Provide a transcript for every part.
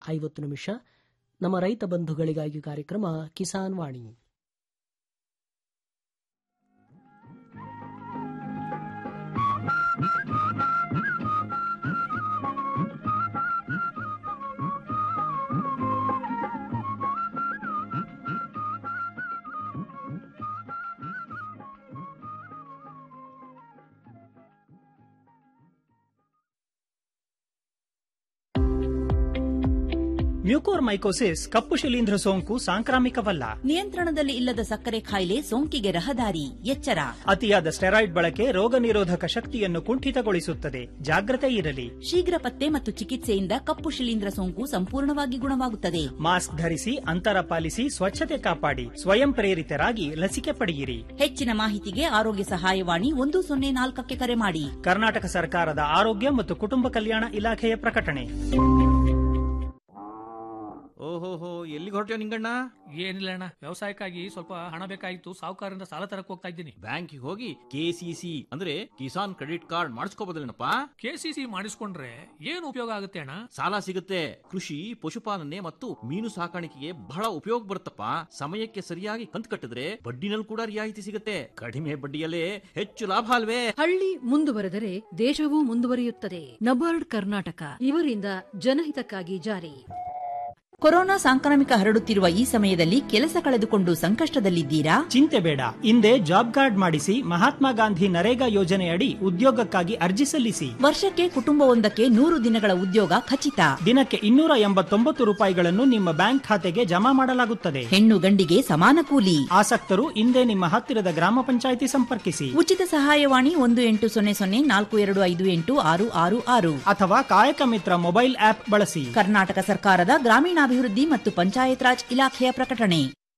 ಐವತ್ತು ನಿಮಿಷ ನಮ್ಮ ರೈತ ಬಂಧುಗಳಿಗಾಗಿ ಕಾರ್ಯಕ್ರಮ ಕಿಸಾನ್ ವಾಣಿ ಮ್ಯೂಕೋರ್ಮೈಕೋಸಿಸ್ ಕಪ್ಪು ಶಿಲೀಂಧ್ರ ಸೋಂಕು ಸಾಂಕ್ರಾಮಿಕವಲ್ಲ ನಿಯಂತ್ರಣದಲ್ಲಿ ಇಲ್ಲದ ಸಕ್ಕರೆ ಕಾಯಿಲೆ ಸೋಂಕಿಗೆ ರಹದಾರಿ ಎಚ್ಚರ ಅತಿಯಾದ ಸ್ಟೆರಾಯ್ಡ್ ಬಳಕೆ ರೋಗ ನಿರೋಧಕ ಶಕ್ತಿಯನ್ನು ಕುಂಠಿತಗೊಳಿಸುತ್ತದೆ ಜಾಗ್ರತೆ ಇರಲಿ ಶೀಘ್ರ ಪತ್ತೆ ಮತ್ತು ಚಿಕಿತ್ಸೆಯಿಂದ ಕಪ್ಪು ಶಿಲೀಂಧ್ರ ಸೋಂಕು ಸಂಪೂರ್ಣವಾಗಿ ಗುಣವಾಗುತ್ತದೆ ಮಾಸ್ಕ್ ಧರಿಸಿ ಅಂತರ ಪಾಲಿಸಿ ಸ್ವಚ್ಛತೆ ಕಾಪಾಡಿ ಸ್ವಯಂ ಪ್ರೇರಿತರಾಗಿ ಲಸಿಕೆ ಪಡೆಯಿರಿ ಹೆಚ್ಚಿನ ಮಾಹಿತಿಗೆ ಆರೋಗ್ಯ ಸಹಾಯವಾಣಿ ಒಂದು ಸೊನ್ನೆ ನಾಲ್ಕಕ್ಕೆ ಕರೆ ಮಾಡಿ ಕರ್ನಾಟಕ ಸರ್ಕಾರದ ಆರೋಗ್ಯ ಮತ್ತು ಕುಟುಂಬ ಕಲ್ಯಾಣ ಇಲಾಖೆಯ ಪ್ರಕಟಣೆ ಓಹೋಹೋ ಎಲ್ಲಿಗೆ ಹೊರಟ್ಯೋ ನಿಂಗಣ್ಣ ಏನಿಲ್ಲ ಅಣ್ಣ ವ್ಯವಸಾಯಕ್ಕಾಗಿ ಸ್ವಲ್ಪ ಹಣ ಬೇಕಾಗಿತ್ತು ಸಾಹುಕಾರರಿಂದ ಸಾಲ ತರಕ್ ಹೋಗ್ತಾ ಇದ್ದೀನಿ ಬ್ಯಾಂಕಿಗೆ ಹೋಗಿ ಕೆಸಿಸಿ ಅಂದ್ರೆ ಕಿಸಾನ್ ಕ್ರೆಡಿಟ್ ಕಾರ್ಡ್ ಮಾಡಿಸ್ಕೋಬೋದಲ್ಲೇನಪ್ಪ ಕೆಸಿಸಿ ಮಾಡಿಸ್ಕೊಂಡ್ರೆ ಏನು ಉಪಯೋಗ ಆಗುತ್ತೆ ಅಣ್ಣ ಸಾಲ ಸಿಗುತ್ತೆ ಕೃಷಿ ಪಶುಪಾಲನೆ ಮತ್ತು ಮೀನು ಸಾಕಾಣಿಕೆಗೆ ಬಹಳ ಉಪಯೋಗ ಬರುತ್ತಪ್ಪ ಸಮಯಕ್ಕೆ ಸರಿಯಾಗಿ ಕಂತು ಕಟ್ಟಿದ್ರೆ ಬಡ್ಡಿನಲ್ಲಿ ಕೂಡ ರಿಯಾಯಿತಿ ಸಿಗುತ್ತೆ ಕಡಿಮೆ ಬಡ್ಡಿಯಲ್ಲೇ ಹೆಚ್ಚು ಲಾಭ ಅಲ್ವೇ ಹಳ್ಳಿ ಮುಂದುವರೆದರೆ ದೇಶವೂ ಮುಂದುವರಿಯುತ್ತದೆ ನಬಾರ್ಡ್ ಕರ್ನಾಟಕ ಇವರಿಂದ ಜನಹಿತಕ್ಕಾಗಿ ಜಾರಿ ಕೊರೋನಾ ಸಾಂಕ್ರಾಮಿಕ ಹರಡುತ್ತಿರುವ ಈ ಸಮಯದಲ್ಲಿ ಕೆಲಸ ಕಳೆದುಕೊಂಡು ಸಂಕಷ್ಟದಲ್ಲಿದ್ದೀರಾ ಚಿಂತೆ ಬೇಡ ಹಿಂದೆ ಜಾಬ್ ಕಾರ್ಡ್ ಮಾಡಿಸಿ ಮಹಾತ್ಮ ಗಾಂಧಿ ನರೇಗಾ ಯೋಜನೆಯಡಿ ಉದ್ಯೋಗಕ್ಕಾಗಿ ಅರ್ಜಿ ಸಲ್ಲಿಸಿ ವರ್ಷಕ್ಕೆ ಕುಟುಂಬವೊಂದಕ್ಕೆ ನೂರು ದಿನಗಳ ಉದ್ಯೋಗ ಖಚಿತ ದಿನಕ್ಕೆ ಇನ್ನೂರ ಎಂಬತ್ತೊಂಬತ್ತು ರೂಪಾಯಿಗಳನ್ನು ನಿಮ್ಮ ಬ್ಯಾಂಕ್ ಖಾತೆಗೆ ಜಮಾ ಮಾಡಲಾಗುತ್ತದೆ ಹೆಣ್ಣು ಗಂಡಿಗೆ ಸಮಾನ ಕೂಲಿ ಆಸಕ್ತರು ಹಿಂದೆ ನಿಮ್ಮ ಹತ್ತಿರದ ಗ್ರಾಮ ಪಂಚಾಯಿತಿ ಸಂಪರ್ಕಿಸಿ ಉಚಿತ ಸಹಾಯವಾಣಿ ಒಂದು ಎಂಟು ಸೊನ್ನೆ ಸೊನ್ನೆ ನಾಲ್ಕು ಎರಡು ಐದು ಎಂಟು ಆರು ಆರು ಆರು ಅಥವಾ ಕಾಯಕ ಮಿತ್ರ ಮೊಬೈಲ್ ಆಪ್ ಬಳಸಿ ಕರ್ನಾಟಕ ಸರ್ಕಾರದ ಗ್ರಾಮೀಣಾಭಿವೃದ್ಧಿ ಮತ್ತು ಪಂಚಾಯತ್ ರಾಜ್ ಇಲಾಖೆಯ ಪ್ರಕಟಣೆ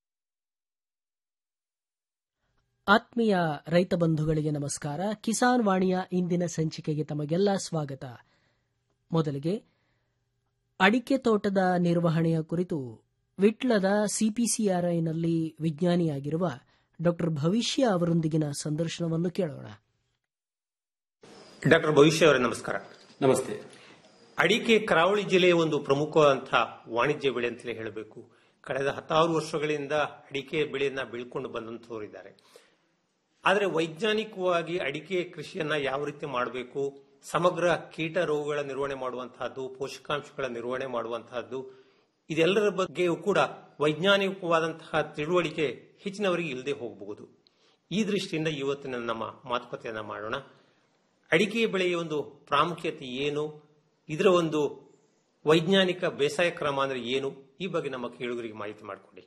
ಆತ್ಮೀಯ ರೈತ ಬಂಧುಗಳಿಗೆ ನಮಸ್ಕಾರ ಕಿಸಾನ್ ವಾಣಿಯ ಇಂದಿನ ಸಂಚಿಕೆಗೆ ತಮಗೆಲ್ಲ ಸ್ವಾಗತ ಮೊದಲಿಗೆ ಅಡಿಕೆ ತೋಟದ ನಿರ್ವಹಣೆಯ ಕುರಿತು ವಿಟ್ಲದ ಸಿಪಿಸಿಆರ್ಐನಲ್ಲಿ ವಿಜ್ಞಾನಿಯಾಗಿರುವ ಡಾ ಭವಿಷ್ಯ ಅವರೊಂದಿಗಿನ ಸಂದರ್ಶನವನ್ನು ಕೇಳೋಣ ಡಾಕ್ಟರ್ ಭವಿಷ್ಯ ಅವರೇ ನಮಸ್ಕಾರ ನಮಸ್ತೆ ಅಡಿಕೆ ಕರಾವಳಿ ಜಿಲ್ಲೆಯ ಒಂದು ಪ್ರಮುಖವಾದಂತಹ ವಾಣಿಜ್ಯ ಬೆಳೆ ಅಂತಲೇ ಹೇಳಬೇಕು ಕಳೆದ ಹತ್ತಾರು ವರ್ಷಗಳಿಂದ ಅಡಿಕೆ ಬೆಳೆಯನ್ನ ಬೆಳ್ಕೊಂಡು ಬಂದಂತವರಿದ್ದಾರೆ ಆದರೆ ವೈಜ್ಞಾನಿಕವಾಗಿ ಅಡಿಕೆ ಕೃಷಿಯನ್ನ ಯಾವ ರೀತಿ ಮಾಡಬೇಕು ಸಮಗ್ರ ಕೀಟ ರೋಗಗಳ ನಿರ್ವಹಣೆ ಮಾಡುವಂತಹದ್ದು ಪೋಷಕಾಂಶಗಳ ನಿರ್ವಹಣೆ ಮಾಡುವಂತಹದ್ದು ಇದೆಲ್ಲರ ಬಗ್ಗೆಯೂ ಕೂಡ ವೈಜ್ಞಾನಿಕವಾದಂತಹ ತಿಳುವಳಿಕೆ ಹೆಚ್ಚಿನವರಿಗೆ ಇಲ್ಲದೆ ಹೋಗಬಹುದು ಈ ದೃಷ್ಟಿಯಿಂದ ಇವತ್ತಿನ ನಮ್ಮ ಮಾತುಕತೆಯನ್ನ ಮಾಡೋಣ ಅಡಿಕೆ ಬೆಳೆಯ ಒಂದು ಪ್ರಾಮುಖ್ಯತೆ ಏನು ಇದರ ಒಂದು ವೈಜ್ಞಾನಿಕ ಬೇಸಾಯ ಕ್ರಮ ಅಂದ್ರೆ ಏನು ಈ ಬಗ್ಗೆ ನಮ್ಮ ಕೇಳುಗರಿಗೆ ಮಾಹಿತಿ ಮಾಡಿಕೊಡಿ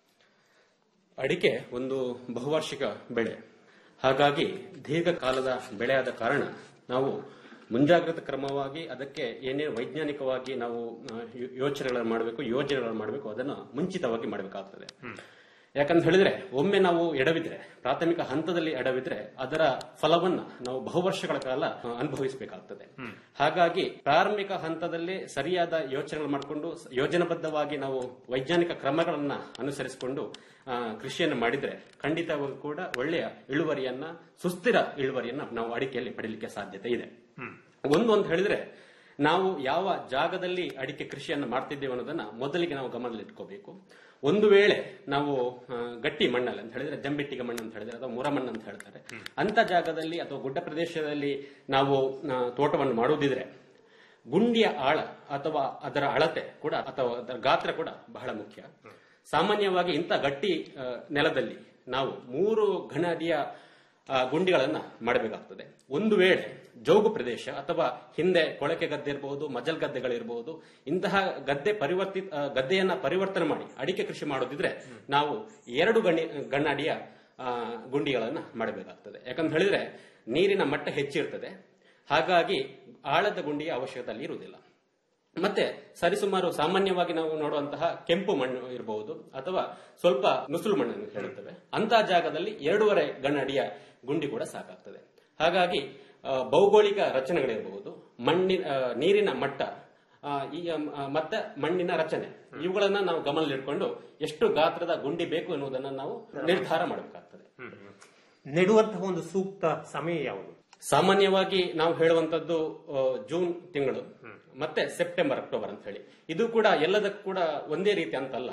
ಅಡಿಕೆ ಒಂದು ಬಹುವಾರ್ಷಿಕ ಬೆಳೆ ಹಾಗಾಗಿ ದೀರ್ಘಕಾಲದ ಬೆಳೆಯಾದ ಕಾರಣ ನಾವು ಮುಂಜಾಗ್ರತಾ ಕ್ರಮವಾಗಿ ಅದಕ್ಕೆ ಏನೇ ವೈಜ್ಞಾನಿಕವಾಗಿ ನಾವು ಆ, ಯೋ- ಯೋಚನೆಗಳನ್ನು ಮಾಡಬೇಕು ಯೋಜನೆಗಳನ್ನು ಮಾಡಬೇಕು ಅದನ್ನು ಮುಂಚಿತವಾಗಿ ಮಾಡಬೇಕಾಗ್ತದೆ ಯಾಕಂತ ಹೇಳಿದ್ರೆ ಒಮ್ಮೆ ನಾವು ಎಡವಿದ್ರೆ ಪ್ರಾಥಮಿಕ ಹಂತದಲ್ಲಿ ಎಡವಿದ್ರೆ ಅದರ ಫಲವನ್ನ ನಾವು ಬಹುವರ್ಷಗಳ ಕಾಲ ಆ, ಅನುಭವಿಸಬೇಕಾಗ್ತದೆ ಹಾಗಾಗಿ ಪ್ರಾರಂಭಿಕ ಹಂತದಲ್ಲಿ ಸರಿಯಾದ ಯೋಚನೆಗಳು ಮಾಡಿಕೊಂಡು ಸ- ಯೋಜನಾಬದ್ಧವಾಗಿ ನಾವು ವೈಜ್ಞಾನಿಕ ಕ್ರಮಗಳನ್ನ ಅನುಸರಿಸಿಕೊಂಡು ಆ, ಕೃಷಿಯನ್ನು ಮಾಡಿದ್ರೆ ಖಂಡಿತವಾಗೂ ಕೂಡ ಒಳ್ಳೆಯ ಇಳುವರಿಯನ್ನ ಸುಸ್ಥಿರ ಇಳುವರಿಯನ್ನ ನಾವು ಅಡಿಕೆಯಲ್ಲಿ ಪಡೀಲಿಕ್ಕೆ ಸಾಧ್ಯತೆ ಇದೆ ಒಂದು ಅಂತ ಹೇಳಿದ್ರೆ ನಾವು ಯಾವ ಜಾಗದಲ್ಲಿ ಅಡಿಕೆ ಕೃಷಿಯನ್ನು ಮಾಡ್ತಿದ್ದೇವೆ ಅನ್ನೋದನ್ನ ಮೊದಲಿಗೆ ನಾವು ಗಮನದಲ್ಲಿಟ್ಕೋಬೇಕು ಒಂದು ವೇಳೆ ನಾವು ಆ, ಗಟ್ಟಿ ಮಣ್ಣಲ್ಲಿ ಅಂತ ಹೇಳಿದ್ರೆ ಜಂಬಿಟ್ಟಿಗೆ ಮಣ್ಣು ಅಂತ ಹೇಳಿದ್ರೆ ಅಥವಾ ಮುರ ಮಣ್ಣು ಅಂತ ಹೇಳ್ತಾರೆ ಅಂತ ಜಾಗದಲ್ಲಿ ಅಥವಾ ಗುಡ್ಡ ಪ್ರದೇಶದಲ್ಲಿ ನಾವು ಆ, ತೋಟವನ್ನು ಮಾಡುವುದಿದ್ರೆ ಗುಂಡಿಯ ಆಳ ಅಥವಾ ಅದರ ಅಳತೆ ಕೂಡ ಅಥವಾ ಅದರ ಗಾತ್ರ ಕೂಡ ಬಹಳ ಮುಖ್ಯ ಸಾಮಾನ್ಯವಾಗಿ ಇಂಥ ಗಟ್ಟಿ ಆ, ನೆಲದಲ್ಲಿ ನಾವು ಮೂರು ಘನ ಅಡಿಯ ಆ, ಗುಂಡಿಗಳನ್ನ ಮಾಡಬೇಕಾಗ್ತದೆ ಒಂದು ವೇಳೆ ಜೋಗು ಪ್ರದೇಶ ಅಥವಾ ಹಿಂದೆ ಕೊಳಕೆ ಗದ್ದೆ ಇರಬಹುದು ಮಜಲ್ ಗದ್ದೆಗಳಿರಬಹುದು ಇಂತಹ ಗದ್ದೆ ಪರಿವರ್ತಿತ ಆ, ಗದ್ದೆಯನ್ನ ಪರಿವರ್ತನೆ ಮಾಡಿ ಅಡಿಕೆ ಕೃಷಿ ಮಾಡೋದಿದ್ರೆ ನಾವು ಎರಡು ಗಣಿ ಗಣ್ಣಾಡಿಯ ಆ, ಗುಂಡಿಗಳನ್ನ ಮಾಡಬೇಕಾಗ್ತದೆ ಯಾಕಂತ ಹೇಳಿದ್ರೆ ನೀರಿನ ಮಟ್ಟ ಹೆಚ್ಚಿರ್ತದೆ ಹಾಗಾಗಿ ಆಳದ ಗುಂಡಿಯ ಅವಶ್ಯಕತೆ ಅಲ್ಲಿ ಇರುವುದಿಲ್ಲ ಮತ್ತೆ ಸರಿಸುಮಾರು ಸಾಮಾನ್ಯವಾಗಿ ನಾವು ನೋಡುವಂತಹ ಕೆಂಪು ಮಣ್ಣು ಇರಬಹುದು ಅಥವಾ ಸ್ವಲ್ಪ ನುಸುಳು ಮಣ್ಣನ್ನು ಹೇಳುತ್ತೇವೆ ಅಂತಹ ಜಾಗದಲ್ಲಿ ಎರಡೂವರೆ ಗಣ್ಣಡಿಯ ಗುಂಡಿ ಕೂಡ ಸಾಕಾಗ್ತದೆ ಹಾಗಾಗಿ ಆ, ಭೌಗೋಳಿಕ ರಚನೆಗಳಿರಬಹುದು ಮಣ್ಣಿನ ಆ, ನೀರಿನ ಮಟ್ಟ ಆ, ಈ ಆ, ಮತ್ತೆ ಮಣ್ಣಿನ ರಚನೆ ಇವುಗಳನ್ನ ನಾವು ಗಮನದಲ್ಲಿಟ್ಕೊಂಡು ಎಷ್ಟು ಗಾತ್ರದ ಗುಂಡಿ ಬೇಕು ಎನ್ನುವುದನ್ನು ನಾವು ನಿರ್ಧಾರ ಮಾಡಬೇಕಾಗ್ತದೆ ನೆಡುವಂತಹ ಒಂದು ಸೂಕ್ತ ಸಮಯ ಯಾವುದು ಸಾಮಾನ್ಯವಾಗಿ ನಾವು ಹೇಳುವಂತದ್ದು ಆ, ಜೂನ್ ತಿಂಗಳು ಮತ್ತೆ ಸೆಪ್ಟೆಂಬರ್ ಅಕ್ಟೋಬರ್ ಅಂತ ಹೇಳಿ ಇದು ಕೂಡ ಎಲ್ಲದಕ್ಕೂ ಕೂಡ ಒಂದೇ ರೀತಿ ಅಂತಲ್ಲ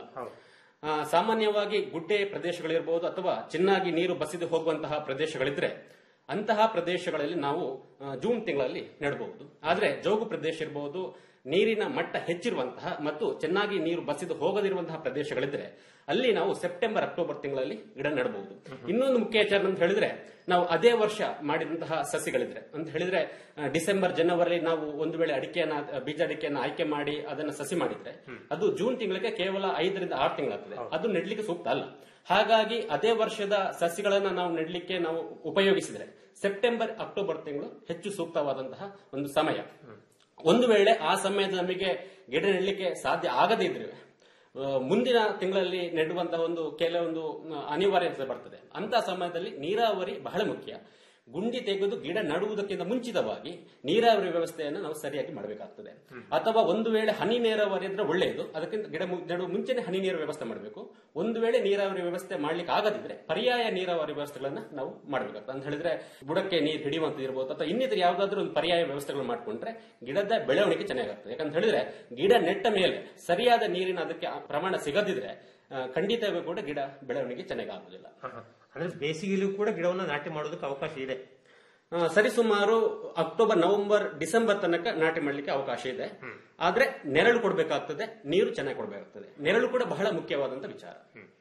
ಆ, ಸಾಮಾನ್ಯವಾಗಿ ಗುಡ್ಡೆ ಪ್ರದೇಶಗಳಿರ್ಬೋದು ಅಥವಾ ಚೆನ್ನಾಗಿ ನೀರು ಬಸಿದು ಹೋಗುವಂತಹ ಪ್ರದೇಶಗಳಿದ್ರೆ ಅಂತಹ ಪ್ರದೇಶಗಳಲ್ಲಿ ನಾವು ಆ, ಜೂನ್ ತಿಂಗಳಲ್ಲಿ ನೆಡಬಹುದು ಆದ್ರೆ ಜೋಗು ಪ್ರದೇಶ ಇರಬಹುದು ನೀರಿನ ಮಟ್ಟ ಹೆಚ್ಚಿರುವಂತಹ ಮತ್ತು ಚೆನ್ನಾಗಿ ನೀರು ಬಸಿದು ಹೋಗದಿರುವಂತಹ ಪ್ರದೇಶಗಳಿದ್ರೆ ಅಲ್ಲಿ ನಾವು ಸೆಪ್ಟೆಂಬರ್ ಅಕ್ಟೋಬರ್ ತಿಂಗಳಲ್ಲಿ ಗಿಡ ನೆಡಬಹುದು ಇನ್ನೊಂದು ಮುಖ್ಯ ವಿಚಾರ ಅಂತ ಹೇಳಿದ್ರೆ ನಾವು ಅದೇ ವರ್ಷ ಮಾಡಿದಂತಹ ಸಸಿಗಳಿದ್ರೆ ಅಂತ ಹೇಳಿದ್ರೆ ಆ, ಡಿಸೆಂಬರ್ ಜನವರಿ ನಾವು ಒಂದು ವೇಳೆ ಅಡಿಕೆಯನ್ನ ಆ, ಬೀಜ ಅಡಿಕೆಯನ್ನ ಆಯ್ಕೆ ಮಾಡಿ ಅದನ್ನ ಸಸಿ ಮಾಡಿದ್ರೆ ಅದು ಜೂನ್ ತಿಂಗಳಿಗೆ ಕೇವಲ ಐದರಿಂದ ಆರು ತಿಂಗಳಾಗ್ತದೆ ಅದು ನೆಡ್ಲಿಕ್ಕೆ ಸೂಕ್ತ ಅಲ್ಲ ಹಾಗಾಗಿ ಅದೇ ವರ್ಷದ ಸಸಿಗಳನ್ನ ನಾವು ನೆಡ್ಲಿಕ್ಕೆ ನಾವು ಉಪಯೋಗಿಸಿದ್ರೆ ಸೆಪ್ಟೆಂಬರ್ ಅಕ್ಟೋಬರ್ ತಿಂಗಳು ಹೆಚ್ಚು ಸೂಕ್ತವಾದಂತಹ ಒಂದು ಸಮಯ ಒಂದು ವೇಳೆ ಆ ಸಮಯದ ನಮಗೆ ಗಿಡ ನೆಡಲಿಕ್ಕೆ ಸಾಧ್ಯ ಆಗದೇ ಇದ್ರೆ ಆ, ಮುಂದಿನ ತಿಂಗಳಲ್ಲಿ ನೆಡುವಂತಹ ಒಂದು ಕೆಲವೊಂದು ಆ, ಅನಿವಾರ್ಯತೆ ಬರ್ತದೆ ಅಂತ ಸಮಯದಲ್ಲಿ ನೀರಾವರಿ ಬಹಳ ಮುಖ್ಯ ಗುಂಡಿ ತೆಗೆದು ಗಿಡ ನಡುವುದಕ್ಕಿಂತ ಮುಂಚಿತವಾಗಿ ನೀರಾವರಿ ವ್ಯವಸ್ಥೆಯನ್ನು ನಾವು ಸರಿಯಾಗಿ ಮಾಡಬೇಕಾಗ್ತದೆ ಅಥವಾ ಒಂದು ವೇಳೆ ಹನಿ ನೀರಾವರಿ ಇದ್ರೆ ಒಳ್ಳೆಯದು ಅದಕ್ಕಿಂತ ಗಿಡ ಮು- ನೆಡುವ ಮುಂಚೆನೆ ಹನಿ ನೀರು ವ್ಯವಸ್ಥೆ ಮಾಡಬೇಕು ಒಂದು ವೇಳೆ ನೀರಾವರಿ ವ್ಯವಸ್ಥೆ ಮಾಡ್ಲಿಕ್ಕೆ ಆಗದಿದ್ರೆ ಪರ್ಯಾಯ ನೀರಾವರಿ ವ್ಯವಸ್ಥೆಗಳನ್ನ ನಾವು ಮಾಡಬೇಕಾಗ್ತದೆ ಅಂತ ಹೇಳಿದ್ರೆ ಬುಡಕ್ಕೆ ನೀರು ಹಿಡಿಯುವಂತ ಇರ್ಬೋದು ಅಥವಾ ಇನ್ನಿತರ ಯಾವ್ದಾದ್ರು ಒಂದು ಪರ್ಯಾಯ ವ್ಯವಸ್ಥೆಗಳು ಮಾಡ್ಕೊಂಡ್ರೆ ಗಿಡದ ಬೆಳವಣಿಗೆ ಚೆನ್ನಾಗಾಗ್ತದೆ ಯಾಕಂತ ಹೇಳಿದ್ರೆ ಗಿಡ ನೆಟ್ಟ ಮೇಲೆ ಸರಿಯಾದ ನೀರಿನ ಅದಕ್ಕೆ ಆ ಪ್ರಮಾಣ ಸಿಗದಿದ್ರೆ ಆ, ಖಂಡಿತವೂ ಕೂಡ ಗಿಡ ಬೆಳವಣಿಗೆ ಚೆನ್ನಾಗಿ ಆಗುದಿಲ್ಲ ಅಂದ್ರೆ ಬೇಸಿಗೆಯಲ್ಲೂ ಕೂಡ ಗಿಡವನ್ನು ನಾಟಿ ಮಾಡೋದಕ್ಕೆ ಅವಕಾಶ ಇದೆ ಆ, ಸರಿಸುಮಾರು ಅಕ್ಟೋಬರ್ ನವೆಂಬರ್ ಡಿಸೆಂಬರ್ ತನಕ ನಾಟಿ ಮಾಡಲಿಕ್ಕೆ ಅವಕಾಶ ಇದೆ ಆದ್ರೆ ನೆರಳು ಕೊಡಬೇಕಾಗ್ತದೆ ನೀರು ಚೆನ್ನಾಗಿ ಕೊಡಬೇಕಾಗ್ತದೆ ನೆರಳು ಕೂಡ ಬಹಳ ಮುಖ್ಯವಾದಂತ ವಿಚಾರ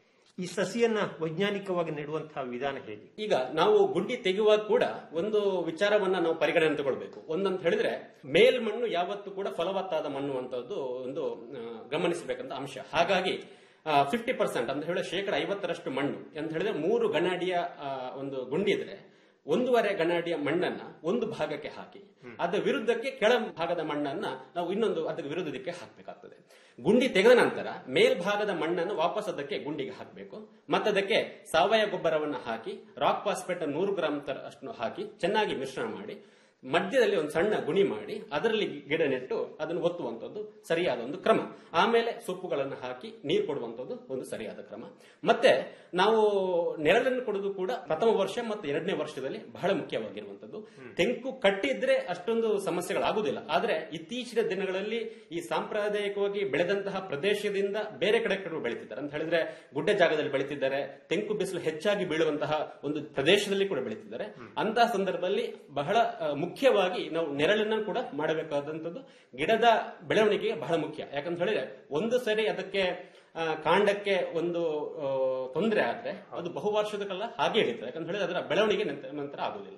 ಈ ಸಸಿಯನ್ನ ವೈಜ್ಞಾನಿಕವಾಗಿ ನೆಡುವಂತಹ ವಿಧಾನ ಹೇಗೆ ಈಗ ನಾವು ಗುಂಡಿ ತೆಗೆಯುವಾಗ ಕೂಡ ಒಂದು ವಿಚಾರವನ್ನ ನಾವು ಪರಿಗಣನೆ ತಗೊಳ್ಬೇಕು ಒಂದಂತ ಹೇಳಿದ್ರೆ ಮೇಲ್ಮಣ್ಣು ಯಾವತ್ತೂ ಕೂಡ ಫಲವತ್ತಾದ ಮಣ್ಣು ಅಂತದ್ದು ಒಂದು ಆ, ಗಮನಿಸಬೇಕಂತ ಅಂಶ ಹಾಗಾಗಿ ಫಿಫ್ಟಿ ಪರ್ಸೆಂಟ್ ಅಂತ ಹೇಳಿದ್ರೆ ಶೇಕಡ ಐವತ್ತರಷ್ಟು ಮಣ್ಣು ಅಂತ ಹೇಳಿದ್ರೆ ಮೂರು ಗಣಾಡಿಯ ಆ, ಒಂದು ಗುಂಡಿ ಇದ್ರೆ ಒಂದೂವರೆ ಗಣಾಡಿಯ ಮಣ್ಣನ್ನ ಒಂದು ಭಾಗಕ್ಕೆ ಹಾಕಿ ಅದರ ವಿರುದ್ಧಕ್ಕೆ ಕೆಳ ಭಾಗದ ಮಣ್ಣನ್ನ ನಾವು ಇನ್ನೊಂದು ಅದಕ್ಕೆ ವಿರುದ್ಧಕ್ಕೆ ಹಾಕಬೇಕಾಗ್ತದೆ ಗುಂಡಿ ತೆಗೆದ ನಂತರ ಮೇಲ್ಭಾಗದ ಮಣ್ಣನ್ನು ವಾಪಸ್ ಅದಕ್ಕೆ ಗುಂಡಿಗೆ ಹಾಕಬೇಕು ಮತ್ತದಕ್ಕೆ ಸಾವಯವ ಗೊಬ್ಬರವನ್ನ ಹಾಕಿ ರಾಕ್ ಫಾಸ್ಫೇಟ್ ನೂರು ಗ್ರಾಂ ತರ ಅಷ್ಟು ಹಾಕಿ ಚೆನ್ನಾಗಿ ಮಿಶ್ರಣ ಮಾಡಿ ಮಧ್ಯದಲ್ಲಿ ಒಂದು ಸಣ್ಣ ಗುಣಿ ಮಾಡಿ ಅದರಲ್ಲಿ ಗಿಡ ನೆಟ್ಟು ಅದನ್ನು ಒತ್ತುವಂತದ್ದು ಸರಿಯಾದ ಒಂದು ಕ್ರಮ ಆಮೇಲೆ ಸೊಪ್ಪುಗಳನ್ನು ಹಾಕಿ ನೀರು ಕೊಡುವಂತದ್ದು ಒಂದು ಸರಿಯಾದ ಕ್ರಮ ಮತ್ತೆ ನಾವು ನೆರಳನ್ನು ಕೊಡುವುದು ಕೂಡ ಪ್ರಥಮ ವರ್ಷ ಮತ್ತು ಎರಡನೇ ವರ್ಷದಲ್ಲಿ ಬಹಳ ಮುಖ್ಯವಾಗಿರುವಂತದ್ದು ತೆಂಕು ಕಟ್ಟಿದ್ರೆ ಅಷ್ಟೊಂದು ಸಮಸ್ಯೆಗಳಾಗುದಿಲ್ಲ ಆದ್ರೆ ಇತ್ತೀಚಿನ ದಿನಗಳಲ್ಲಿ ಈ ಸಾಂಪ್ರದಾಯಿಕವಾಗಿ ಬೆಳೆದಂತಹ ಪ್ರದೇಶದಿಂದ ಬೇರೆ ಕಡೆ ಕಡೆ ಬೆಳೀತಿದ್ದಾರೆ ಅಂತ ಹೇಳಿದ್ರೆ ಗುಡ್ಡ ಜಾಗದಲ್ಲಿ ಬೆಳೀತಿದ್ದಾರೆ ತೆಂಕು ಬಿಸಿಲು ಹೆಚ್ಚಾಗಿ ಬೀಳುವಂತಹ ಒಂದು ಪ್ರದೇಶದಲ್ಲಿ ಕೂಡ ಬೆಳೀತಿದ್ದಾರೆ ಅಂತಹ ಸಂದರ್ಭದಲ್ಲಿ ಬಹಳ ಆ, ಮುಖ್ಯವಾಗಿ ನಾವು ನೆರಳನ್ನ ಕೂಡ ಮಾಡಬೇಕಾದಂತದ್ದು ಗಿಡದ ಬೆಳವಣಿಗೆಗೆ ಬಹಳ ಮುಖ್ಯ ಯಾಕಂತ ಹೇಳಿದ್ರೆ ಒಂದು ಸರಿ ಅದಕ್ಕೆ ಆ, ಕಾಂಡಕ್ಕೆ ಒಂದು ತೊಂದರೆ ಆದ್ರೆ ಅದು ಬಹುವರ್ಷದ ಕಾಲ ಹಾಗೆ ಇಳಿತದೆ ಯಾಕಂತ ಹೇಳಿದ್ರೆ ಅದರ ಬೆಳವಣಿಗೆ ನಂತರ ನಂತರ ಆಗುದಿಲ್ಲ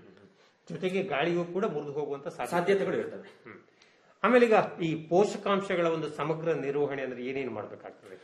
ಜೊತೆಗೆ ಗಾಳಿಗೂ ಕೂಡ ಮುರಿದು ಹೋಗುವಂತ ಸಾಧ್ಯತೆ ಸಾಧ್ಯತೆಗಳು ಇರ್ತವೆ ಆಮೇಲೆ ಈಗ ಈ ಪೋಷಕಾಂಶಗಳ ಒಂದು ಸಮಗ್ರ ನಿರ್ವಹಣೆ ಅಂದ್ರೆ ಏನೇನು ಮಾಡಬೇಕಾಗ್ತದೆ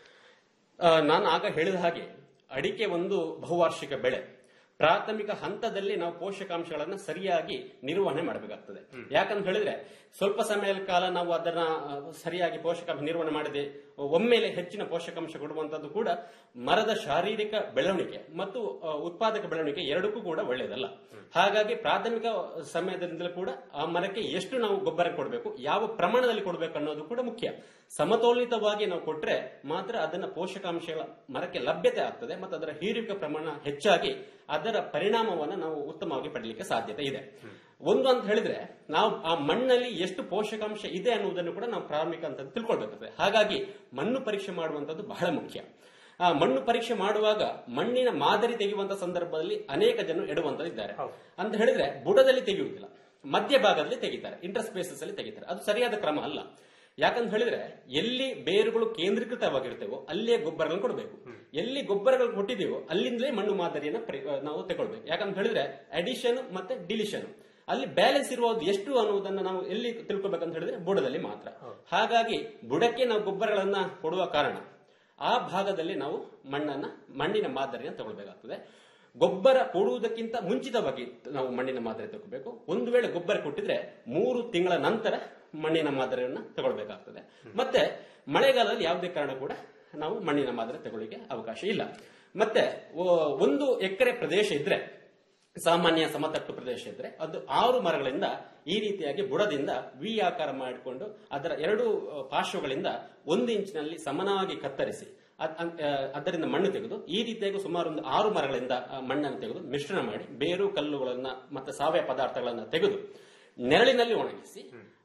ಆ, ನಾನು ಆಗ ಹೇಳಿದ ಹಾಗೆ ಅಡಿಕೆ ಒಂದು ಬಹುವಾರ್ಷಿಕ ಬೆಳೆ ಪ್ರಾಥಮಿಕ ಹಂತದಲ್ಲಿ ನಾವು ಪೋಷಕಾಂಶಗಳನ್ನ ಸರಿಯಾಗಿ ನಿರ್ವಹಣೆ ಮಾಡಬೇಕಾಗ್ತದೆ ಯಾಕಂತ ಹೇಳಿದ್ರೆ ಸ್ವಲ್ಪ ಸಮಯದ ಕಾಲ ನಾವು ಅದನ್ನ ಆ, ಸರಿಯಾಗಿ ಪೋಷಕಾಂಶ ನಿರ್ವಹಣೆ ಮಾಡದೆ ಒಮ್ಮೆಲೆ ಹೆಚ್ಚಿನ ಪೋಷಕಾಂಶ ಕೊಡುವಂತದ್ದು ಕೂಡ ಮರದ ಶಾರೀರಿಕ ಬೆಳವಣಿಗೆ ಮತ್ತು ಆ, ಉತ್ಪಾದಕ ಬೆಳವಣಿಗೆ ಎರಡಕ್ಕೂ ಕೂಡ ಒಳ್ಳೆಯದಲ್ಲ ಹಾಗಾಗಿ ಪ್ರಾಥಮಿಕ ಸಮಯದಿಂದಲೂ ಕೂಡ ಆ ಮರಕ್ಕೆ ಎಷ್ಟು ನಾವು ಗೊಬ್ಬರ ಕೊಡಬೇಕು ಯಾವ ಪ್ರಮಾಣದಲ್ಲಿ ಕೊಡಬೇಕು ಅನ್ನೋದು ಕೂಡ ಮುಖ್ಯ ಸಮತೋಲಿತವಾಗಿ ನಾವು ಕೊಟ್ರೆ ಮಾತ್ರ ಅದನ್ನ ಪೋಷಕಾಂಶಗಳ ಮರಕ್ಕೆ ಲಭ್ಯತೆ ಆಗ್ತದೆ ಮತ್ತು ಅದರ ಹೀರುವಿಕೆ ಪ್ರಮಾಣ ಹೆಚ್ಚಾಗಿ ಅದರ ಪರಿಣಾಮವನ್ನು ನಾವು ಉತ್ತಮವಾಗಿ ಪಡಲಿಕ್ಕೆ ಸಾಧ್ಯತೆ ಇದೆ ಒಂದು ಅಂತ ಹೇಳಿದ್ರೆ ನಾವು ಆ ಮಣ್ಣಲ್ಲಿ ಎಷ್ಟು ಪೋಷಕಾಂಶ ಇದೆ ಅನ್ನುವುದನ್ನು ಕೂಡ ನಾವು ಪ್ರಾರಂಭಿಕ ಅಂತ ತಿಳ್ಕೊಳ್ಬೇಕಾಗ್ತದೆ ಹಾಗಾಗಿ ಮಣ್ಣು ಪರೀಕ್ಷೆ ಮಾಡುವಂತದ್ದು ಬಹಳ ಮುಖ್ಯ ಆ ಮಣ್ಣು ಪರೀಕ್ಷೆ ಮಾಡುವಾಗ ಮಣ್ಣಿನ ಮಾದರಿ ತೆಗೆಯುವಂತ ಸಂದರ್ಭದಲ್ಲಿ ಅನೇಕ ಜನರು ಎಡುವಂತದಿದ್ದಾರೆ ಅಂತ ಹೇಳಿದ್ರೆ ಬುಡದಲ್ಲಿ ತೆಗೆಯುವುದಿಲ್ಲ ಮಧ್ಯಭಾಗದಲ್ಲಿ ತೆಗಿತಾರೆ ಇಂಟರ್ಸ್ಪೇಸಸ್ ಅಲ್ಲಿ ತೆಗಿತಾರೆ ಅದು ಸರಿಯಾದ ಕ್ರಮ ಅಲ್ಲ ಯಾಕಂತ ಹೇಳಿದ್ರೆ ಎಲ್ಲಿ ಬೇರುಗಳು ಕೇಂದ್ರೀಕೃತವಾಗಿರ್ತೇವೋ ಅಲ್ಲಿಯೇ ಗೊಬ್ಬರಗಳನ್ನು ಕೊಡಬೇಕು ಎಲ್ಲಿ ಗೊಬ್ಬರಗಳು ಕೊಟ್ಟಿದೆಯೋ ಅಲ್ಲಿಂದಲೇ ಮಣ್ಣು ಮಾದರಿಯನ್ನು ಪರಿ- ನಾವು ತಗೊಳ್ಬೇಕು ಯಾಕಂತ ಹೇಳಿದ್ರೆ ಅಡಿಷನ್ ಮತ್ತೆ ಡಿಲಿಷನ್ ಅಲ್ಲಿ ಬ್ಯಾಲೆನ್ಸ್ ಇರುವುದು ಎಷ್ಟು ಅನ್ನುವುದನ್ನು ನಾವು ಎಲ್ಲಿ ತಿಳ್ಕೊಬೇಕಂತ ಹೇಳಿದ್ರೆ ಬುಡದಲ್ಲಿ ಮಾತ್ರ ಹಾಗಾಗಿ ಬುಡಕ್ಕೆ ನಾವು ಗೊಬ್ಬರಗಳನ್ನ ಕೊಡುವ ಕಾರಣ ಆ ಭಾಗದಲ್ಲಿ ನಾವು ಮಣ್ಣನ್ನ ಮಣ್ಣಿನ ಮಾದರಿಯನ್ನು ತಗೊಳ್ಬೇಕಾಗ್ತದೆ ಗೊಬ್ಬರ ಕೊಡುವುದಕ್ಕಿಂತ ಮುಂಚಿತವಾಗಿ ನಾವು ಮಣ್ಣಿನ ಮಾದರಿ ತಗೋಬೇಕು ಒಂದು ವೇಳೆ ಗೊಬ್ಬರ ಕೊಟ್ಟಿದ್ರೆ ಮೂರು ತಿಂಗಳ ನಂತರ ಮಣ್ಣಿನ ಮಾದರಿಯನ್ನ ತಗೊಳ್ಬೇಕಾಗ್ತದೆ ಮತ್ತೆ ಮಳೆಗಾಲದಲ್ಲಿ ಯಾವುದೇ ಕಾರಣ ಕೂಡ ನಾವು ಮಣ್ಣಿನ ಮಾದರಿ ತಗೊಳ್ಳಿಕ್ಕೆ ಅವಕಾಶ ಇಲ್ಲ ಮತ್ತೆ ಓ- ಒಂದು ಎಕರೆ ಪ್ರದೇಶ ಇದ್ರೆ ಸಾಮಾನ್ಯ ಸಮತಟ್ಟು ಪ್ರದೇಶ ಇದ್ರೆ ಅದು ಆರು ಮರಗಳಿಂದ ಈ ರೀತಿಯಾಗಿ ಬುಡದಿಂದ ವಿ ಆಕಾರ ಮಾಡಿಕೊಂಡು ಅದರ ಎರಡು ಅಹ್, ಪಾರ್ಶ್ವಗಳಿಂದ ಒಂದು ಇಂಚಿನಲ್ಲಿ ಸಮನಾಗಿ ಕತ್ತರಿಸಿ ಅದ್- ಅದ್- ಅಹ್, ಅದರಿಂದ ಮಣ್ಣು ತೆಗೆದು ಈ ರೀತಿಯಾಗಿ ಸುಮಾರು ಒಂದು ಆರು ಮರಗಳಿಂದ ಆ ಮಣ್ಣನ್ನು ತೆಗೆದು ಮಿಶ್ರಣ ಮಾಡಿ ಬೇರು ಕಲ್ಲುಗಳನ್ನ ಮತ್ತೆ ಸಾವಯವ ಪದಾರ್ಥಗಳನ್ನ ತೆಗೆದು ನೆರಳಿನಲ್ಲಿ ಒಣಗಿಸಿ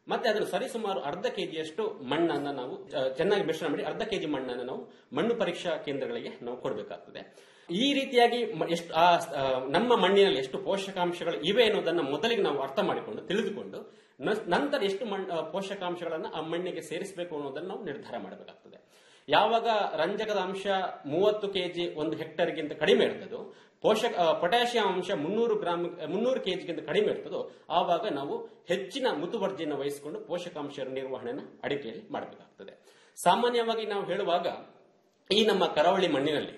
ಮತ್ತೆ ಅದನ್ನು ಸರಿಸುಮಾರು ಅರ್ಧ ಕೆಜಿಯಷ್ಟು ಮಣ್ಣನ್ನ ನಾವು ಆ, ಚೆನ್ನಾಗಿ ಮಿಶ್ರಣ ಮಾಡಿ ಅರ್ಧ ಕೆಜಿ ಮಣ್ಣನ್ನು ನಾವು ಮಣ್ಣು ಪರೀಕ್ಷಾ ಕೇಂದ್ರಗಳಿಗೆ ನಾವು ಕೊಡಬೇಕಾಗ್ತದೆ ಈ ರೀತಿಯಾಗಿ ಮ- ಎಷ್ಟು ಆ ಆ, ನಮ್ಮ ಮಣ್ಣಿನಲ್ಲಿ ಎಷ್ಟು ಪೋಷಕಾಂಶಗಳು ಇವೆ ಅನ್ನೋದನ್ನ ಮೊದಲಿಗೆ ನಾವು ಅರ್ಥ ಮಾಡಿಕೊಂಡು ತಿಳಿದುಕೊಂಡು ನ- ನಂತರ ಎಷ್ಟು ಮಣ್ ಆ, ಪೋಷಕಾಂಶಗಳನ್ನ ಆ ಮಣ್ಣಿಗೆ ಸೇರಿಸಬೇಕು ಅನ್ನೋದನ್ನ ನಾವು ನಿರ್ಧಾರ ಮಾಡಬೇಕಾಗ್ತದೆ ಯಾವಾಗ ರಂಜಕದ ಅಂಶ ಮೂವತ್ತು ಕೆಜಿ ಒಂದು ಹೆಕ್ಟರ್ಗಿಂತ ಕಡಿಮೆ ಇರ್ತದೋ ಪೋಷಕ ಆ, ಪೊಟ್ಯಾಷಿಯಂ ಅಂಶ ಮುನ್ನೂರು ಗ್ರಾಮ್ ಮುನ್ನೂರು ಕೆಜಿಗಿಂತ ಕಡಿಮೆ ಇರ್ತದೋ ಆವಾಗ ನಾವು ಹೆಚ್ಚಿನ ಮುತುವರ್ಜಿಯನ್ನು ವಹಿಸಿಕೊಂಡು ಪೋಷಕಾಂಶ ನಿರ್ವಹಣೆಯನ್ನು ಅಡಿಕೆಯಲ್ಲಿ ಮಾಡಬೇಕಾಗ್ತದೆ ಸಾಮಾನ್ಯವಾಗಿ ನಾವು ಹೇಳುವಾಗ ಈ ನಮ್ಮ ಕರಾವಳಿ ಮಣ್ಣಿನಲ್ಲಿ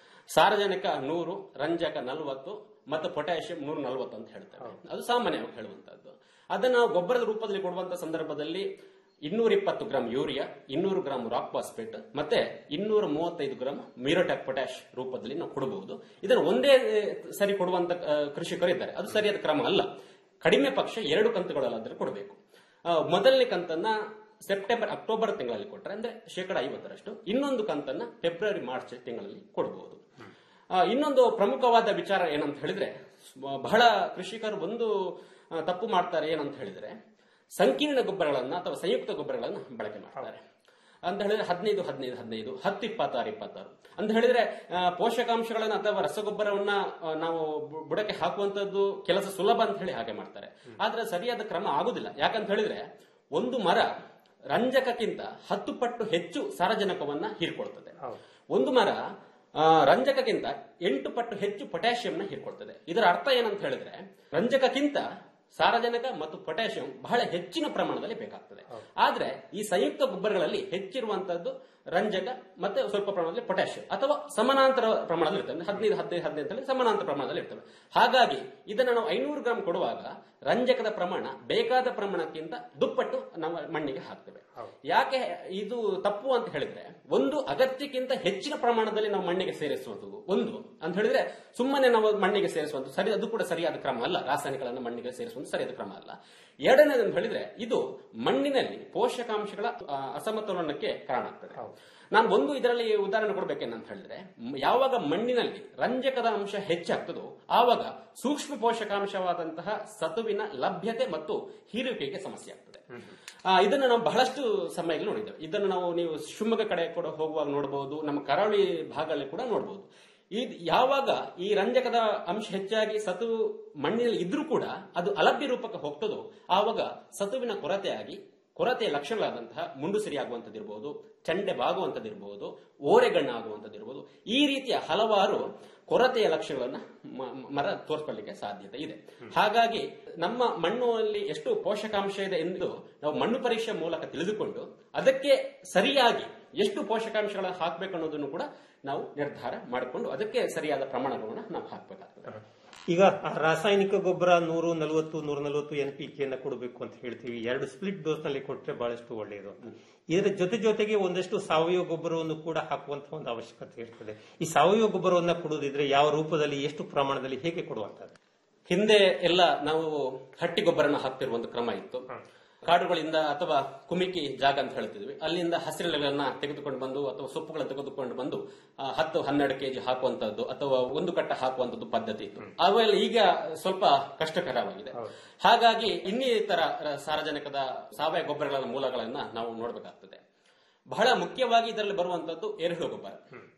ಸಾರಜನಕ ನೂರು ರಂಜಕ ನಲವತ್ತು ಮತ್ತು ಪೊಟ್ಯಾಷಿಯಂ ನೂರ ನಲವತ್ತು ಅಂತ ಹೇಳ್ತಾರೆ ಅದು ಸಾಮಾನ್ಯವಾಗಿ ಹೇಳುವಂತಹದ್ದು ಅದನ್ನು ನಾವು ಗೊಬ್ಬರದ ರೂಪದಲ್ಲಿ ಕೊಡುವಂತ ಸಂದರ್ಭದಲ್ಲಿ ಇನ್ನೂರ ಇಪ್ಪತ್ತು ಗ್ರಾಂ ಯೂರಿಯಾ ಇನ್ನೂರು ಗ್ರಾಂ ರಾಕ್ ಫಾಸ್ಫೇಟ್ ಮತ್ತೆ ಇನ್ನೂರ ಮೂವತ್ತೈದು ಗ್ರಾಂ ಮಿರೋಟ್ಯಾಕ್ ಪೊಟ್ಯಾಶ್ ರೂಪದಲ್ಲಿ ನಾವು ಕೊಡಬಹುದು ಇದನ್ನು ಒಂದೇ ಆ, ಸರಿ ಕೊಡುವಂತ ಆ, ಕೃಷಿಕರು ಇದ್ದಾರೆ ಅದು ಸರಿಯಾದ ಕ್ರಮ ಅಲ್ಲ ಕಡಿಮೆ ಪಕ್ಷ ಎರಡು ಕಂತುಗಳಲ್ಲಾದ್ರೆ ಕೊಡಬೇಕು ಆ, ಮೊದಲನೇ ಕಂತನ್ನ ಸೆಪ್ಟೆಂಬರ್ ಅಕ್ಟೋಬರ್ ತಿಂಗಳಲ್ಲಿ ಕೊಟ್ಟರೆ ಅಂದ್ರೆ ಶೇಕಡ ಐವತ್ತರಷ್ಟು ಇನ್ನೊಂದು ಕಂತನ್ನ ಫೆಬ್ರವರಿ ಮಾರ್ಚ್ ತಿಂಗಳಲ್ಲಿ ಕೊಡಬಹುದು ಆ, ಇನ್ನೊಂದು ಪ್ರಮುಖವಾದ ವಿಚಾರ ಏನಂತ ಹೇಳಿದ್ರೆ ಸ್ವ- ಬಹಳ ಕೃಷಿಕರು ಒಂದು ಆ, ತಪ್ಪು ಮಾಡ್ತಾರೆ ಏನಂತ ಹೇಳಿದ್ರೆ ಸಂಕೀರ್ಣ ಗೊಬ್ಬರಗಳನ್ನ ಅಥವಾ ಸಂಯುಕ್ತ ಗೊಬ್ಬರಗಳನ್ನ ಬಳಕೆ ಮಾಡ್ತಾರೆ ಅಂತ ಹೇಳಿದ್ರೆ ಹದಿನೈದು ಹದಿನೈದು ಹದಿನೈದು ಹತ್ತು ಇಪ್ಪತ್ತಾರು ಇಪ್ಪತ್ತಾರು ಅಂತ ಹೇಳಿದ್ರೆ ಆ, ಪೋಷಕಾಂಶಗಳನ್ನ ಅಥವಾ ರಸಗೊಬ್ಬರವನ್ನ ಆ, ನಾವು ಬು- ಬುಡಕ್ಕೆ ಹಾಕುವಂತದ್ದು ಕೆಲಸ ಸುಲಭ ಅಂತ ಹೇಳಿ ಹಾಗೆ ಮಾಡ್ತಾರೆ ಆದ್ರೆ ಸರಿಯಾದ ಕ್ರಮ ಆಗುದಿಲ್ಲ ಯಾಕಂತ ಹೇಳಿದ್ರೆ ಒಂದು ಮರ ರಂಜಕಕ್ಕಿಂತ ಹತ್ತು ಪಟ್ಟು ಹೆಚ್ಚು ಸಾರಜನಕವನ್ನ ಹೀರ್ಕೊಳ್ತದೆ ಒಂದು ಮರ ಆ, ರಂಜಕಕ್ಕಿಂತ ಎಂಟು ಪಟ್ಟು ಹೆಚ್ಚು ಪೊಟ್ಯಾಷಿಯಂನ ಹೀರ್ಕೊಳ್ತದೆ ಇದರ ಅರ್ಥ ಏನಂತ ಹೇಳಿದ್ರೆ ರಂಜಕಕ್ಕಿಂತ ಸಾರಜನಕ ಮತ್ತು ಪೊಟ್ಯಾಷಿಯಂ ಬಹಳ ಹೆಚ್ಚಿನ ಪ್ರಮಾಣದಲ್ಲಿ ಬೇಕಾಗ್ತದೆ ಆದ್ರೆ ಈ ಸಂಯುಕ್ತ ಗೊಬ್ಬರಗಳಲ್ಲಿ ಹೆಚ್ಚಿರುವಂತದ್ದು ರಂಜಕ ಮತ್ತೆ ಸ್ವಲ್ಪ ಪ್ರಮಾಣದಲ್ಲಿ ಪೊಟ್ಯಾಷಿಯಂ ಅಥವಾ ಸಮಾನಾಂತರ ಪ್ರಮಾಣದಲ್ಲಿ ಇರ್ತವೆ ಅಂದ್ರೆ ಹದಿನೈದು ಹದಿನೈದು ಹದಿನೈದು ಅಂತ ಹೇಳಿ ಸಮಾನಾಂತರ ಪ್ರಮಾಣದಲ್ಲಿ ಇರ್ತವೆ ಹಾಗಾಗಿ ಇದನ್ನ ನಾವು ಐನೂರು ಗ್ರಾಂ ಕೊಡುವಾಗ ರಂಜಕದ ಪ್ರಮಾಣ ಬೇಕಾದ ಪ್ರಮಾಣಕ್ಕಿಂತ ದುಪ್ಪಟ್ಟು ನಾವು ಮಣ್ಣಿಗೆ ಹಾಕ್ತೇವೆ ಯಾಕೆ ಇದು ತಪ್ಪು ಅಂತ ಹೇಳಿದ್ರೆ ಒಂದು ಅಗತ್ಯಕ್ಕಿಂತ ಹೆಚ್ಚಿನ ಪ್ರಮಾಣದಲ್ಲಿ ನಾವು ಮಣ್ಣಿಗೆ ಸೇರಿಸುವುದು ಒಂದು ಅಂತ ಹೇಳಿದ್ರೆ ಸುಮ್ಮನೆ ನಾವು ಮಣ್ಣಿಗೆ ಸೇರಿಸುವಂತ ಸರಿ ಅದು ಕೂಡ ಸರಿಯಾದ ಕ್ರಮ ಅಲ್ಲ ರಾಸಾಯನಿಕಗಳನ್ನು ಮಣ್ಣಿಗೆ ಸೇರಿಸುವಂತ ಸರಿಯಾದ ಕ್ರಮ ಅಲ್ಲ ಎರಡನೇದು ಅಂತ ಹೇಳಿದ್ರೆ ಇದು ಮಣ್ಣಿನಲ್ಲಿ ಪೋಷಕಾಂಶಗಳ ಆ, ಅಸಮತೋಲನಕ್ಕೆ ಕಾರಣ ಆಗ್ತದೆ ನಾನು ಒಂದು ಇದರಲ್ಲಿ ಉದಾಹರಣೆ ಕೊಡ್ಬೇಕೇನಂತ ಹೇಳಿದ್ರೆ ಮ್- ಯಾವಾಗ ಮಣ್ಣಿನಲ್ಲಿ ರಂಜಕದ ಅಂಶ ಹೆಚ್ಚಾಗ್ತದೋ ಆವಾಗ ಸೂಕ್ಷ್ಮ ಪೋಷಕಾಂಶವಾದಂತಹ ಸತುವಿನ ಲಭ್ಯತೆ ಮತ್ತು ಹೀರುವಿಕೆಗೆ ಸಮಸ್ಯೆ ಆಗ್ತದೆ ಆ, ಇದನ್ನು ನಾವು ಬಹಳಷ್ಟು ಸಮಯದಲ್ಲಿ ನೋಡಿದ್ದೇವೆ ಇದನ್ನು ನಾವು ನೀವು ಶಿವಮೊಗ್ಗ ಕಡೆ ಕೂಡ ಹೋಗುವಾಗ ನೋಡಬಹುದು ನಮ್ಮ ಕರಾವಳಿ ಭಾಗದಲ್ಲಿ ಕೂಡ ನೋಡಬಹುದು ಈ ಯಾವಾಗ ಈ ರಂಜಕದ ಅಂಶ ಹೆಚ್ಚಾಗಿ ಸತು ಮಣ್ಣಿನಲ್ಲಿ ಇದ್ರೂ ಕೂಡ ಅದು ಅಲಭ್ಯ ರೂಪಕ್ಕೆ ಹೋಗ್ತದೋ ಆವಾಗ ಸತುವಿನ ಕೊರತೆಯಾಗಿ ಕೊರತೆಯ ಲಕ್ಷಣಗಳಾದಂತಹ ಮುಂಡು ಸಿರಿಯಾಗುವಂಥದ್ದಿರ್ಬೋದು ಚಂಡೆ ಬಾಗುವಂಥದ್ದಿರ್ಬೋದು ಓರೆಗಣ್ಣು ಆಗುವಂಥದ್ದಿರ್ಬೋದು ಈ ರೀತಿಯ ಹಲವಾರು ಕೊರತೆಯ ಲಕ್ಷಣಗಳನ್ನ ಮ- ಮ- ಮರ ತೋರಿಸ್ಕೊಳ್ಳಿಕ್ಕೆ ಸಾಧ್ಯತೆ ಇದೆ ಹಾಗಾಗಿ ನಮ್ಮ ಮಣ್ಣಲ್ಲಿ ಎಷ್ಟು ಪೋಷಕಾಂಶ ಇದೆ ಎಂದು ನಾವು ಮಣ್ಣು ಪರೀಕ್ಷೆ ಮೂಲಕ ತಿಳಿದುಕೊಂಡು ಅದಕ್ಕೆ ಸರಿಯಾಗಿ ಎಷ್ಟು ಪೋಷಕಾಂಶಗಳನ್ನು ಹಾಕಬೇಕು ಅನ್ನೋದನ್ನು ಕೂಡ ನಾವು ನಿರ್ಧಾರ ಮಾಡಿಕೊಂಡು ಅದಕ್ಕೆ ಸರಿಯಾದ ಪ್ರಮಾಣಗಳನ್ನು ನಾವು ಹಾಕಬೇಕಾಗ್ತದೆ ಈಗ ಆ ರಾಸಾಯನಿಕ ಗೊಬ್ಬರ ನೂರು ನಲವತ್ತು ನೂರ ನಲವತ್ತು ಎನ್ ಪಿ ಕೆನ ಕೊಡಬೇಕು ಅಂತ ಹೇಳ್ತೀವಿ ಎರಡು ಸ್ಪ್ಲಿಟ್ ಡೋಸ್ ನಲ್ಲಿ ಕೊಟ್ಟರೆ ಬಹಳಷ್ಟು ಒಳ್ಳೆಯದು ಅಂತ ಇದರ ಜೊತೆ ಜೊತೆಗೆ ಒಂದಷ್ಟು ಸಾವಯವ ಗೊಬ್ಬರವನ್ನು ಕೂಡ ಹಾಕುವಂತ ಒಂದು ಅವಶ್ಯಕತೆ ಇರ್ತದೆ ಈ ಸಾವಯವ ಗೊಬ್ಬರವನ್ನ ಕೊಡುವುದಿದ್ರೆ ಯಾವ ರೂಪದಲ್ಲಿ ಎಷ್ಟು ಪ್ರಮಾಣದಲ್ಲಿ ಹೇಗೆ ಕೊಡುವಂತದ್ದು ಹಿಂದೆ ಎಲ್ಲ ನಾವು ಹಟ್ಟಿ ಗೊಬ್ಬರನ ಹಾಕ್ತಿರುವ ಒಂದು ಕ್ರಮ ಇತ್ತು ಕಾಡುಗಳಿಂದ ಅಥವಾ ಕುಮಿಕಿ ಜಾಗ ಅಂತ ಹೇಳ್ತಿದ್ವಿ ಅಲ್ಲಿಂದ ಹಸಿರುಗಳನ್ನ ತೆಗೆದುಕೊಂಡು ಬಂದು ಅಥವಾ ಸೊಪ್ಪುಗಳನ್ನು ತೆಗೆದುಕೊಂಡು ಬಂದು ಆ, ಹತ್ತು ಹನ್ನೆರಡು ಕೆಜಿ ಹಾಕುವಂತದ್ದು ಅಥವಾ ಒಂದು ಕಟ್ಟ ಹಾಕುವಂತದ್ದು ಪದ್ಧತಿ ಇತ್ತು ಅವೆಲ್ಲ ಈಗ ಸ್ವಲ್ಪ ಕಷ್ಟಕರವಾಗಿದೆ ಹಾಗಾಗಿ ಇನ್ನಿತರ ರ- ಸಾರಜನಕದ ಸಾವಯವ ಗೊಬ್ಬರಗಳ ಮೂಲಗಳನ್ನ ನಾವು ನೋಡಬೇಕಾಗ್ತದೆ ಬಹಳ ಮುಖ್ಯವಾಗಿ ಇದರಲ್ಲಿ ಬರುವಂತದ್ದು ಎರೆಹುಳು ಗೊಬ್ಬರ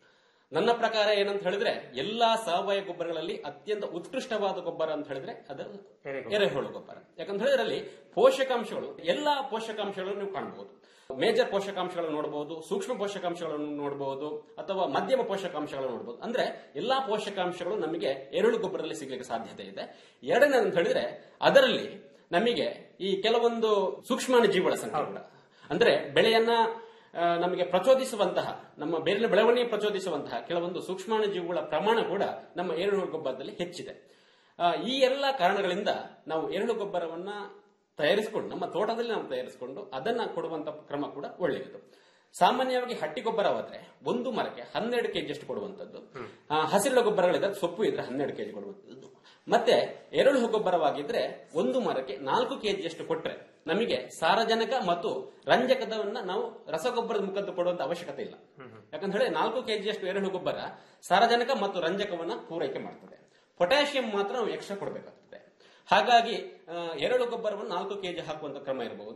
ನನ್ನ ಪ್ರಕಾರ ಏನಂತ ಹೇಳಿದ್ರೆ ಎಲ್ಲಾ ಸಾವಯವ ಗೊಬ್ಬರಗಳಲ್ಲಿ ಅತ್ಯಂತ ಉತ್ಕೃಷ್ಟವಾದ ಗೊಬ್ಬರ ಅಂತ ಹೇಳಿದ್ರೆ ಅದು ಎರೆಹುಳು ಗೊಬ್ಬರ ಯಾಕಂತ ಹೇಳಿದ್ರೆ ಅಲ್ಲಿ ಪೋಷಕಾಂಶಗಳು ಎಲ್ಲಾ ಪೋಷಕಾಂಶಗಳನ್ನು ನೀವು ಕಾಣಬಹುದು ಮೇಜರ್ ಪೋಷಕಾಂಶಗಳನ್ನು ನೋಡಬಹುದು ಸೂಕ್ಷ್ಮ ಪೋಷಕಾಂಶಗಳನ್ನು ನೋಡಬಹುದು ಅಥವಾ ಮಧ್ಯಮ ಪೋಷಕಾಂಶಗಳನ್ನು ನೋಡಬಹುದು ಅಂದ್ರೆ ಎಲ್ಲಾ ಪೋಷಕಾಂಶಗಳು ನಮಗೆ ಎರೆಹುಳು ಗೊಬ್ಬರದಲ್ಲಿ ಸಿಗಲಿಕ್ಕೆ ಸಾಧ್ಯತೆ ಇದೆ ಎರಡನೇ ಅಂತ ಹೇಳಿದ್ರೆ ಅದರಲ್ಲಿ ನಮಗೆ ಈ ಕೆಲವೊಂದು ಸೂಕ್ಷ್ಮಾಣು ಜೀವಿಗಳ ಸಂಖ್ಯೆ ಕೂಡ ಅಂದ್ರೆ ಬೆಳೆಯನ್ನ ಆ, ನಮಗೆ ಪ್ರಚೋದಿಸುವಂತಹ ನಮ್ಮ ಬೇರಿನ ಬೆಳವಣಿಗೆ ಪ್ರಚೋದಿಸುವಂತಹ ಕೆಲವೊಂದು ಸೂಕ್ಷ್ಮಾಣು ಜೀವಿಗಳ ಪ್ರಮಾಣ ಕೂಡ ನಮ್ಮ ಎರೆಹುಳು ಗೊಬ್ಬರದಲ್ಲಿ ಹೆಚ್ಚಿದೆ ಆ, ಈ ಎಲ್ಲ ಕಾರಣಗಳಿಂದ ನಾವು ಎರೆಹುಳು ಗೊಬ್ಬರವನ್ನ ತಯಾರಿಸಿಕೊಂಡು ನಮ್ಮ ತೋಟದಲ್ಲಿ ನಾವು ತಯಾರಿಸಿಕೊಂಡು ಅದನ್ನ ಕೊಡುವಂತ ಕ್ರಮ ಕೂಡ ಒಳ್ಳೆಯದು ಸಾಮಾನ್ಯವಾಗಿ ಹಟ್ಟಿ ಗೊಬ್ಬರವಾದ್ರೆ ಒಂದು ಮರಕ್ಕೆ ಹನ್ನೆರಡು ಕೆಜಿ ಅಷ್ಟು ಕೊಡುವಂತದ್ದು ಆ, ಹಸಿರು ಗೊಬ್ಬರಗಳಿದ್ರೆ ಸೊಪ್ಪು ಇದ್ರೆ ಹನ್ನೆರಡು ಕೆಜಿ ಕೊಡುವಂತದ್ದು ಮತ್ತೆ ಎರೆಹುಳು ಗೊಬ್ಬರವಾಗಿದ್ರೆ ಒಂದು ಮರಕ್ಕೆ ನಾಲ್ಕು ಕೆಜಿಯಷ್ಟು ಕೊಟ್ರೆ ನಮಗೆ ಸಾರಜನಕ ಮತ್ತು ರಂಜಕದವನ್ನ ನಾವು ರಸಗೊಬ್ಬರದ ಮುಖಾಂತರ ಕೊಡುವಂತ ಅವಶ್ಯಕತೆ ಇಲ್ಲ ಯಾಕಂತ ಹೇಳಿ ನಾಲ್ಕು ಕೆಜಿಯಷ್ಟು ಎರೆಹುಳು ಗೊಬ್ಬರ ಸಾರಜನಕ ಮತ್ತು ರಂಜಕವನ್ನ ಪೂರೈಕೆ ಮಾಡ್ತದೆ ಪೊಟ್ಯಾಷಿಯಂ ಮಾತ್ರ ನಾವು ಎಕ್ಸ್ಟ್ರಾ ಕೊಡಬೇಕಾಗ್ತದೆ ಹಾಗಾಗಿ ಆ, ಎರೆಹುಳು ಗೊಬ್ಬರವನ್ನು ನಾಲ್ಕು ಕೆಜಿ ಹಾಕುವಂತ ಕ್ರಮ ಇರಬಹುದು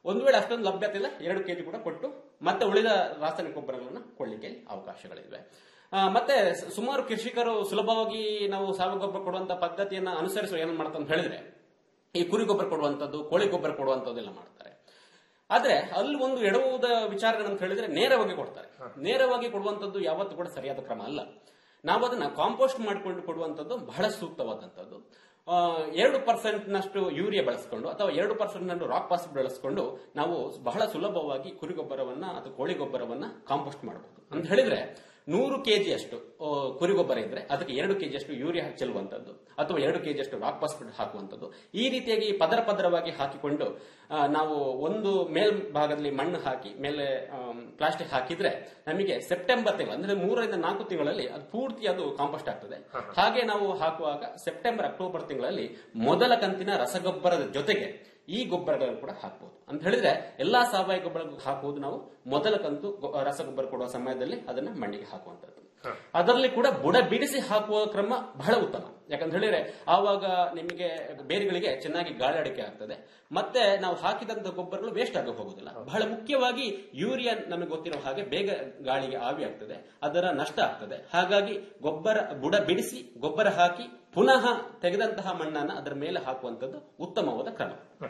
ಒಂದು ವೇಳೆ ಅಷ್ಟೊಂದು ಲಭ್ಯತೆ ಇಲ್ಲ ಎರಡು ಕೆಜಿ ಕೂಡ ಕೊಟ್ಟು ಮತ್ತೆ ಉಳಿದ ರಾಸಾಯನಿಕ ಗೊಬ್ಬರಗಳನ್ನು ಕೊಳ್ಳಿಕ್ಕೆ ಅವಕಾಶಗಳಿವೆ ಆ, ಮತ್ತೆ ಸ- ಸುಮಾರು ಕೃಷಿಕರು ಸುಲಭವಾಗಿ ನಾವು ಸಾವಯವ ಗೊಬ್ಬರ ಕೊಡುವಂತ ಪದ್ಧತಿಯನ್ನ ಅನುಸರಿಸುವ ಏನ್ ಮಾಡ್ತಾರೆ ಅಂತ ಹೇಳಿದ್ರೆ ಈ ಕುರಿ ಗೊಬ್ಬರ ಕೊಡುವಂತದ್ದು ಕೋಳಿ ಗೊಬ್ಬರ ಕೊಡುವಂತದ್ದೆಲ್ಲ ಮಾಡ್ತಾರೆ ಆದ್ರೆ ಅಲ್ಲಿ ಒಂದು ಎಡವುವುದ ವಿಚಾರ ಅಂತ ಹೇಳಿದ್ರೆ ನೇರವಾಗಿ ಕೊಡ್ತಾರೆ ನೇರವಾಗಿ ಕೊಡುವಂತದ್ದು ಯಾವತ್ತೂ ಕೂಡ ಸರಿಯಾದ ಕ್ರಮ ಅಲ್ಲ ನಾವು ಅದನ್ನ ಕಾಂಪೋಸ್ಟ್ ಮಾಡಿಕೊಂಡು ಕೊಡುವಂತದ್ದು ಬಹಳ ಸೂಕ್ತವಾದಂತದ್ದು ಆ, ಎರಡು ಪರ್ಸೆಂಟ್ ನಷ್ಟು ಯೂರಿಯಾ ಬಳಸ್ಕೊಂಡು ಅಥವಾ ಎರಡು ಪರ್ಸೆಂಟ್ ನಷ್ಟು ರಾಕ್ ಪಾಸ್ ಬಳಸ್ಕೊಂಡು ನಾವು ಬಹಳ ಸುಲಭವಾಗಿ ಕುರಿ ಗೊಬ್ಬರವನ್ನ ಅಥವಾ ಕೋಳಿ ಗೊಬ್ಬರವನ್ನ ಕಾಂಪೋಸ್ಟ್ ಮಾಡಬಹುದು ಅಂತ ಹೇಳಿದ್ರೆ ನೂರು ಕೆಜಿ ಅಷ್ಟು ಆ, ಕುರಿ ಗೊಬ್ಬರ ಇದ್ರೆ ಅದಕ್ಕೆ ಎರಡು ಕೆಜಿ ಅಷ್ಟು ಯೂರಿಯಾ ಚೆಲ್ಲುವಂತದ್ದು ಅಥವಾ ಎರಡು ಕೆಜಿ ಅಷ್ಟು ರಾಕ್ ಪಾಸ್ಪಿಟ್ ಹಾಕುವಂತದ್ದು ಈ ರೀತಿಯಾಗಿ ಪದರ ಪದರವಾಗಿ ಹಾಕಿಕೊಂಡು ಆ, ನಾವು ಒಂದು ಮೇಲ್ಭಾಗದಲ್ಲಿ ಮಣ್ಣು ಹಾಕಿ ಮೇಲೆ ಪ್ಲಾಸ್ಟಿಕ್ ಹಾಕಿದ್ರೆ ನಮಗೆ ಸೆಪ್ಟೆಂಬರ್ ತಿಂಗಳು ಅಂದ್ರೆ ಮೂರರಿಂದ ನಾಲ್ಕು ತಿಂಗಳಲ್ಲಿ ಅದು ಪೂರ್ತಿ ಅದು ಕಾಂಪೋಸ್ಟ್ ಆಗ್ತದೆ ಹಾಗೆ ನಾವು ಹಾಕುವಾಗ ಸೆಪ್ಟೆಂಬರ್ ಅಕ್ಟೋಬರ್ ತಿಂಗಳಲ್ಲಿ ಮೊದಲ ಕಂತಿನ ರಸಗೊಬ್ಬರದ ಜೊತೆಗೆ ಈ ಗೊಬ್ಬರಗಳನ್ನು ಕೂಡ ಹಾಕಬಹುದು ಅಂತ ಹೇಳಿದ್ರೆ ಎಲ್ಲಾ ಸಾವಯವ ಗೊಬ್ಬರ ಹಾಕುವುದು ನಾವು ಮೊದಲ ಕಂತು ಗೊ- ರಸಗೊಬ್ಬರ ಕೊಡುವ ಸಮಯದಲ್ಲಿ ಅದನ್ನ ಮಣ್ಣಿಗೆ ಹಾಕುವಂತದ್ದು ಅದರಲ್ಲಿ ಕೂಡ ಬುಡ ಬಿಡಿಸಿ ಹಾಕುವ ಕ್ರಮ ಬಹಳ ಉತ್ತಮ ಯಾಕಂತ ಹೇಳಿದ್ರೆ ಆವಾಗ ನಿಮಗೆ ಬೇರುಗಳಿಗೆ ಚೆನ್ನಾಗಿ ಗಾಳಿ ಅಡಿಕೆ ಆಗ್ತದೆ ಮತ್ತೆ ನಾವು ಹಾಕಿದಂತ ಗೊಬ್ಬರಗಳು ವೇಸ್ಟ್ ಆಗಿ ಹೋಗುದಿಲ್ಲ ಬಹಳ ಮುಖ್ಯವಾಗಿ ಯೂರಿಯಾ ನಮಗೆ ಗೊತ್ತಿರೋ ಹಾಗೆ ಬೇಗ ಗಾಳಿಗೆ ಆವಿ ಆಗ್ತದೆ ಅದರ ನಷ್ಟ ಆಗ್ತದೆ ಹಾಗಾಗಿ ಗೊಬ್ಬರ ಬುಡ ಬಿಡಿಸಿ ಗೊಬ್ಬರ ಹಾಕಿ ಪುನಃ ತೆಗೆದಂತಹ ಮಣ್ಣನ್ನ ಅದರ ಮೇಲೆ ಹಾಕುವಂತದ್ದು ಉತ್ತಮವಾದ ಕ್ರಮ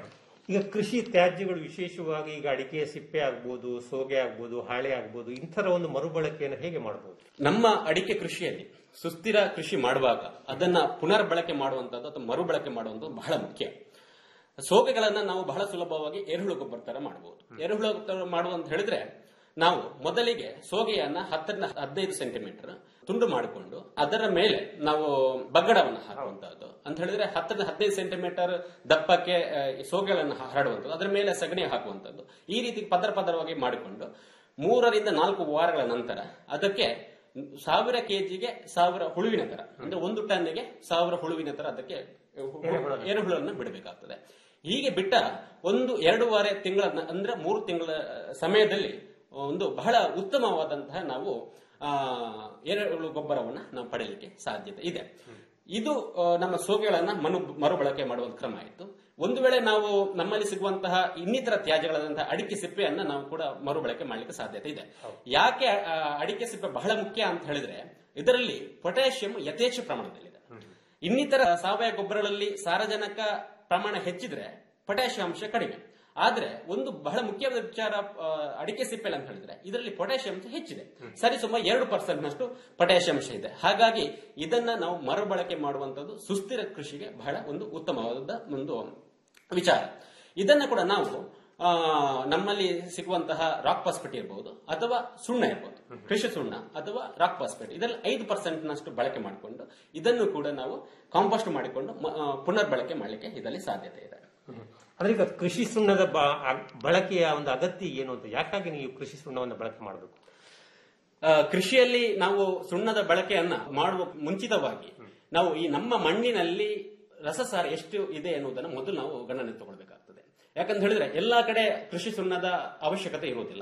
ಈಗ ಕೃಷಿ ತ್ಯಾಜ್ಯಗಳು ವಿಶೇಷವಾಗಿ ಈಗ ಅಡಿಕೆ ಸಿಪ್ಪೆ ಆಗ್ಬೋದು ಸೋಗೆ ಆಗ್ಬೋದು ಹಾಳೆ ಆಗ್ಬೋದು ಇಂಥರ ಒಂದು ಮರುಬಳಕೆಯನ್ನು ಹೇಗೆ ಮಾಡಬಹುದು ನಮ್ಮ ಅಡಿಕೆ ಕೃಷಿಯಲ್ಲಿ ಸುಸ್ಥಿರ ಕೃಷಿ ಮಾಡುವಾಗ ಅದನ್ನ ಪುನರ್ ಬಳಕೆ ಮಾಡುವಂತದ್ದು ಅಥವಾ ಮರುಬಳಕೆ ಮಾಡುವಂತದ್ದು ಬಹಳ ಮುಖ್ಯ ಸೋಗೆಗಳನ್ನ ನಾವು ಬಹಳ ಸುಲಭವಾಗಿ ಎರೆಹುಳು ಗೊಬ್ಬರ ತರ ಮಾಡಬಹುದು ಎರೆಹುಳು ಗೊಬ್ಬರ ಮಾಡುವಂತ ಹೇಳಿದ್ರೆ ನಾವು ಮೊದಲಿಗೆ ಸೋಗೆಯನ್ನ ಹತ್ತರಿಂದ ಹದಿನೈದು ಸೆಂಟಿಮೀಟರ್ ತುಂಡು ಮಾಡಿಕೊಂಡು ಅದರ ಮೇಲೆ ನಾವು ಬಗ್ಗಡವನ್ನು ಹಾಕುವಂತಹದ್ದು ಅಂತ ಹೇಳಿದ್ರೆ ಹತ್ತರಿಂದ ಹದಿನೈದು ಸೆಂಟಿಮೀಟರ್ ದಪ್ಪಕ್ಕೆ ಆ, ಈ ಸೋಗೆಗಳನ್ನು ಹರಡುವಂಥದ್ದು ಅದರ ಮೇಲೆ ಸಗಣಿ ಹಾಕುವಂಥದ್ದು ಈ ರೀತಿ ಪದರ ಪದರವಾಗಿ ಮಾಡಿಕೊಂಡು ಮೂರರಿಂದ ನಾಲ್ಕು ವಾರಗಳ ನಂತರ ಅದಕ್ಕೆ ಸಾವಿರ ಕೆಜಿಗೆ ಸಾವಿರ ಹುಳುವಿನ ತರ ಅಂದ್ರೆ ಒಂದು ಟನ್ನಿಗೆ ಸಾವಿರ ಹುಳುವಿನ ತರ ಅದಕ್ಕೆ ಎರೆಹುಳನ್ನು ಬಿಡಬೇಕಾಗ್ತದೆ ಹೀಗೆ ಬಿಟ್ಟ ಒಂದು ಎರಡೂವರೆ ತಿಂಗಳ ನ- ಅಂದ್ರೆ ಮೂರು ತಿಂಗಳ ಸಮಯದಲ್ಲಿ ಒಂದು ಬಹಳ ಉತ್ತಮವಾದಂತಹ ನಾವು ಆ, ಎರೆಹುಳು ಗೊಬ್ಬರವನ್ನ ನಾವು ಪಡೆಯಲಿಕ್ಕೆ ಸಾಧ್ಯತೆ ಇದೆ ಇದು ಆ, ನಮ್ಮ ಸೋಗೆಗಳನ್ನ ಮನು ಮರುಬಳಕೆ ಮಾಡುವ ಕ್ರಮ ಆಯಿತು ಒಂದು ವೇಳೆ ನಾವು ನಮ್ಮಲ್ಲಿ ಸಿಗುವಂತಹ ಇನ್ನಿತರ ತ್ಯಾಜ್ಯಗಳಾದಂತಹ ಅಡಿಕೆ ಸಿಪ್ಪೆಯನ್ನ ನಾವು ಕೂಡ ಮರುಬಳಕೆ ಮಾಡಲಿಕ್ಕೆ ಸಾಧ್ಯತೆ ಇದೆ ಯಾಕೆ ಆ, ಅಡಿಕೆ ಸಿಪ್ಪೆ ಬಹಳ ಮುಖ್ಯ ಅಂತ ಹೇಳಿದ್ರೆ ಇದರಲ್ಲಿ ಪೊಟ್ಯಾಷಿಯಂ ಯಥೇಚ್ಛ ಪ್ರಮಾಣದಲ್ಲಿದೆ ಇನ್ನಿತರ ಸಾವಯವ ಗೊಬ್ಬರಗಳಲ್ಲಿ ಸಾರಜನಕ ಪ್ರಮಾಣ ಹೆಚ್ಚಿದ್ರೆ ಪೊಟ್ಯಾಷಿಯಂ ಅಂಶ ಕಡಿಮೆ ಆದ್ರೆ ಒಂದು ಬಹಳ ಮುಖ್ಯವಾದ ವಿಚಾರ ಆ, ಅಡಿಕೆ ಸಿಪ್ಪೆಲ್ ಅಂತ ಹೇಳಿದ್ರೆ ಇದರಲ್ಲಿ ಪೊಟ್ಯಾಷಿಯಂ ಅಂಶ ಹೆಚ್ಚಿದೆ ಸರಿ ಸುಮಾರು ಎರಡು ಪರ್ಸೆಂಟ್ ನಷ್ಟು ಪೊಟ್ಯಾಷಿಯಂ ಅಂಶ ಇದೆ ಹಾಗಾಗಿ ಇದನ್ನ ನಾವು ಮರುಬಳಕೆ ಮಾಡುವಂತದ್ದು ಸುಸ್ಥಿರ ಕೃಷಿಗೆ ಬಹಳ ಒಂದು ಉತ್ತಮವಾದ ಒಂದು ವಿಚಾರ ಇದನ್ನ ಕೂಡ ನಾವು ಆ, ನಮ್ಮಲ್ಲಿ ಸಿಗುವಂತಹ ರಾಕ್ ಪಾಸ್ಪೇಟ್ ಇರಬಹುದು ಅಥವಾ ಸುಣ್ಣ ಇರಬಹುದು ಕೃಷಿ ಸುಣ್ಣ ಅಥವಾ ರಾಕ್ ಪಾಸ್ಪೇಟ್ ಇದರಲ್ಲಿ ಐದು ಪರ್ಸೆಂಟ್ ನಷ್ಟು ಬಳಕೆ ಮಾಡಿಕೊಂಡು ಇದನ್ನು ಕೂಡ ನಾವು ಕಾಂಪೋಸ್ಟ್ ಮಾಡಿಕೊಂಡು ಮ- ಆ, ಪುನರ್ ಬಳಕೆ ಮಾಡಲಿಕ್ಕೆ ಇದರಲ್ಲಿ ಸಾಧ್ಯತೆ ಇದೆ ಅಂದ್ರೆ ಈಗ ಕೃಷಿ ಸುಣ್ಣದ ಬ- ಅಗ್- ಬಳಕೆಯ ಒಂದು ಅಗತ್ಯ ಏನು ಅಂತ ಯಾಕಾಗಿ ನೀವು ಕೃಷಿ ಸುಣ್ಣವನ್ನು ಬಳಕೆ ಮಾಡಬೇಕು ಆ, ಕೃಷಿಯಲ್ಲಿ ನಾವು ಸುಣ್ಣದ ಬಳಕೆಯನ್ನ ಮಾಡುವ ಮುಂಚಿತವಾಗಿ ನಾವು ಈ ನಮ್ಮ ಮಣ್ಣಿನಲ್ಲಿ ರಸಸಾರ ಎಷ್ಟು ಇದೆ ಎನ್ನುವುದನ್ನು ಮೊದಲು ನಾವು ಗಣನೆ ತಗೊಳ್ಬೇಕಾಗ್ತದೆ ಯಾಕಂತ ಹೇಳಿದ್ರೆ ಎಲ್ಲಾ ಕಡೆ ಕೃಷಿ ಸುಣ್ಣದ ಅವಶ್ಯಕತೆ ಇರುವುದಿಲ್ಲ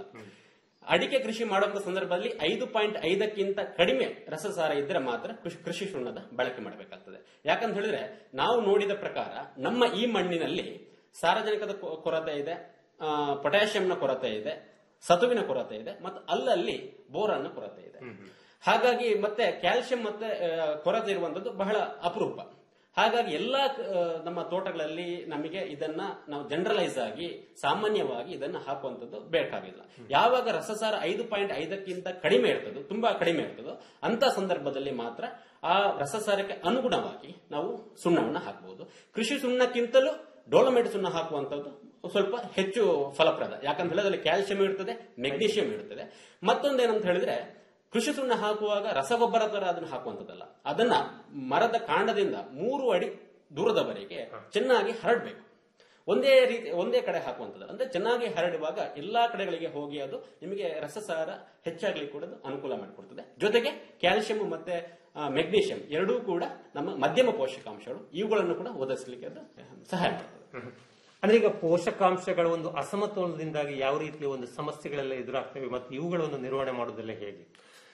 ಅಡಿಕೆ ಕೃಷಿ ಮಾಡುವಂತ ಸಂದರ್ಭದಲ್ಲಿ ಐದು ಪಾಯಿಂಟ್ ಐದಕ್ಕಿಂತ ಕಡಿಮೆ ರಸಸಾರ ಇದ್ರೆ ಮಾತ್ರ ಕೃಷಿ- ಕೃಷಿ ಸುಣ್ಣದ ಬಳಕೆ ಮಾಡಬೇಕಾಗ್ತದೆ ಯಾಕಂತ ಹೇಳಿದ್ರೆ ನಾವು ನೋಡಿದ ಪ್ರಕಾರ ನಮ್ಮ ಈ ಮಣ್ಣಿನಲ್ಲಿ ಸಾರಜನಕದ ಕೊ- ಕೊರತೆ ಇದೆ ಆ, ಪೊಟ್ಯಾಷಿಯಂನ ಕೊರತೆ ಇದೆ ಸತುವಿನ ಕೊರತೆ ಇದೆ ಮತ್ತು ಅಲ್ಲಲ್ಲಿ ಬೋರಾನ್ನ ಕೊರತೆ ಇದೆ ಹಾಗಾಗಿ ಮತ್ತೆ ಕ್ಯಾಲ್ಸಿಯಂ ಮತ್ತೆ ಆ, ಕೊರತೆ ಇರುವಂತದ್ದು ಬಹಳ ಅಪರೂಪ ಹಾಗಾಗಿ ಎಲ್ಲಾ ಆ, ನಮ್ಮ ತೋಟಗಳಲ್ಲಿ ನಮಗೆ ಇದನ್ನ ನಾವು ಜನರಲೈಸ್ ಆಗಿ ಸಾಮಾನ್ಯವಾಗಿ ಇದನ್ನ ಹಾಕುವಂತದ್ದು ಬೇಕಾಗಿಲ್ಲ ಯಾವಾಗ ರಸಸಾರ ಐದು ಪಾಯಿಂಟ್ ಐದಕ್ಕಿಂತ ಕಡಿಮೆ ಇರ್ತದೋ ತುಂಬಾ ಕಡಿಮೆ ಇರ್ತದೋ ಅಂತ ಸಂದರ್ಭದಲ್ಲಿ ಮಾತ್ರ ಆ ರಸಸಾರಕ್ಕೆ ಅನುಗುಣವಾಗಿ ನಾವು ಸುಣ್ಣವನ್ನ ಹಾಕಬಹುದು ಕೃಷಿ ಸುಣ್ಣಕ್ಕಿಂತಲೂ ಡೋಲಮೈಟ್ ಸುಣ್ಣ ಹಾಕುವಂತದ್ದು ಸ್ವಲ್ಪ ಹೆಚ್ಚು ಫಲಪ್ರದ ಯಾಕಂತ ಹೇಳಿದ್ರೆ ಕ್ಯಾಲ್ಸಿಯಂ ಇರ್ತದೆ ಮೆಗ್ನೀಷಿಯಂ ಇರ್ತದೆ ಮತ್ತೊಂದೇನಂತ ಹೇಳಿದ್ರೆ ಕೃಷಿ ಸುಣ್ಣ ಹಾಕುವಾಗ ರಸಗೊಬ್ಬರ ತರ ಅದನ್ನ ಹಾಕುವಂತದ್ದಲ್ಲ ಅದನ್ನ ಮರದ ಕಾಂಡದಿಂದ ಮೂರು ಅಡಿ ದೂರದವರೆಗೆ ಚೆನ್ನಾಗಿ ಹರಡಬೇಕು ಒಂದೇ ರೀತಿ ಒಂದೇ ಕಡೆ ಹಾಕುವಂಥದ್ದು ಅಂದ್ರೆ ಚೆನ್ನಾಗಿ ಹರಡುವಾಗ ಎಲ್ಲಾ ಕಡೆಗಳಿಗೆ ಹೋಗಿ ಅದು ನಿಮಗೆ ರಸಸಾರ ಹೆಚ್ಚಾಗ್ಲಿಕ್ಕೆ ಕೂಡ ಅದು ಅನುಕೂಲ ಮಾಡಿಕೊಡ್ತದೆ ಜೊತೆಗೆ ಕ್ಯಾಲ್ಸಿಯಂ ಮತ್ತೆ ಮೆಗ್ನೀಷಿಯಂ ಎರಡೂ ಕೂಡ ನಮ್ಮ ಮಧ್ಯಮ ಪೋಷಕಾಂಶಗಳು ಇವುಗಳನ್ನು ಕೂಡ ಒದಗಿಸಲಿಕ್ಕೆ ಅದು ಸಹಾಯ ಮಾಡ್ತದೆ ಅಂದ್ರೆ ಈಗ ಪೋಷಕಾಂಶಗಳ ಒಂದು ಅಸಮತೋಲನದಿಂದಾಗಿ ಯಾವ ರೀತಿಯ ಒಂದು ಸಮಸ್ಯೆಗಳೆಲ್ಲ ಎದುರಾಗ್ತವೆ ಮತ್ತು ಇವುಗಳ ಒಂದು ನಿರ್ವಹಣೆ ಮಾಡೋದೆಲ್ಲ ಹೇಗೆ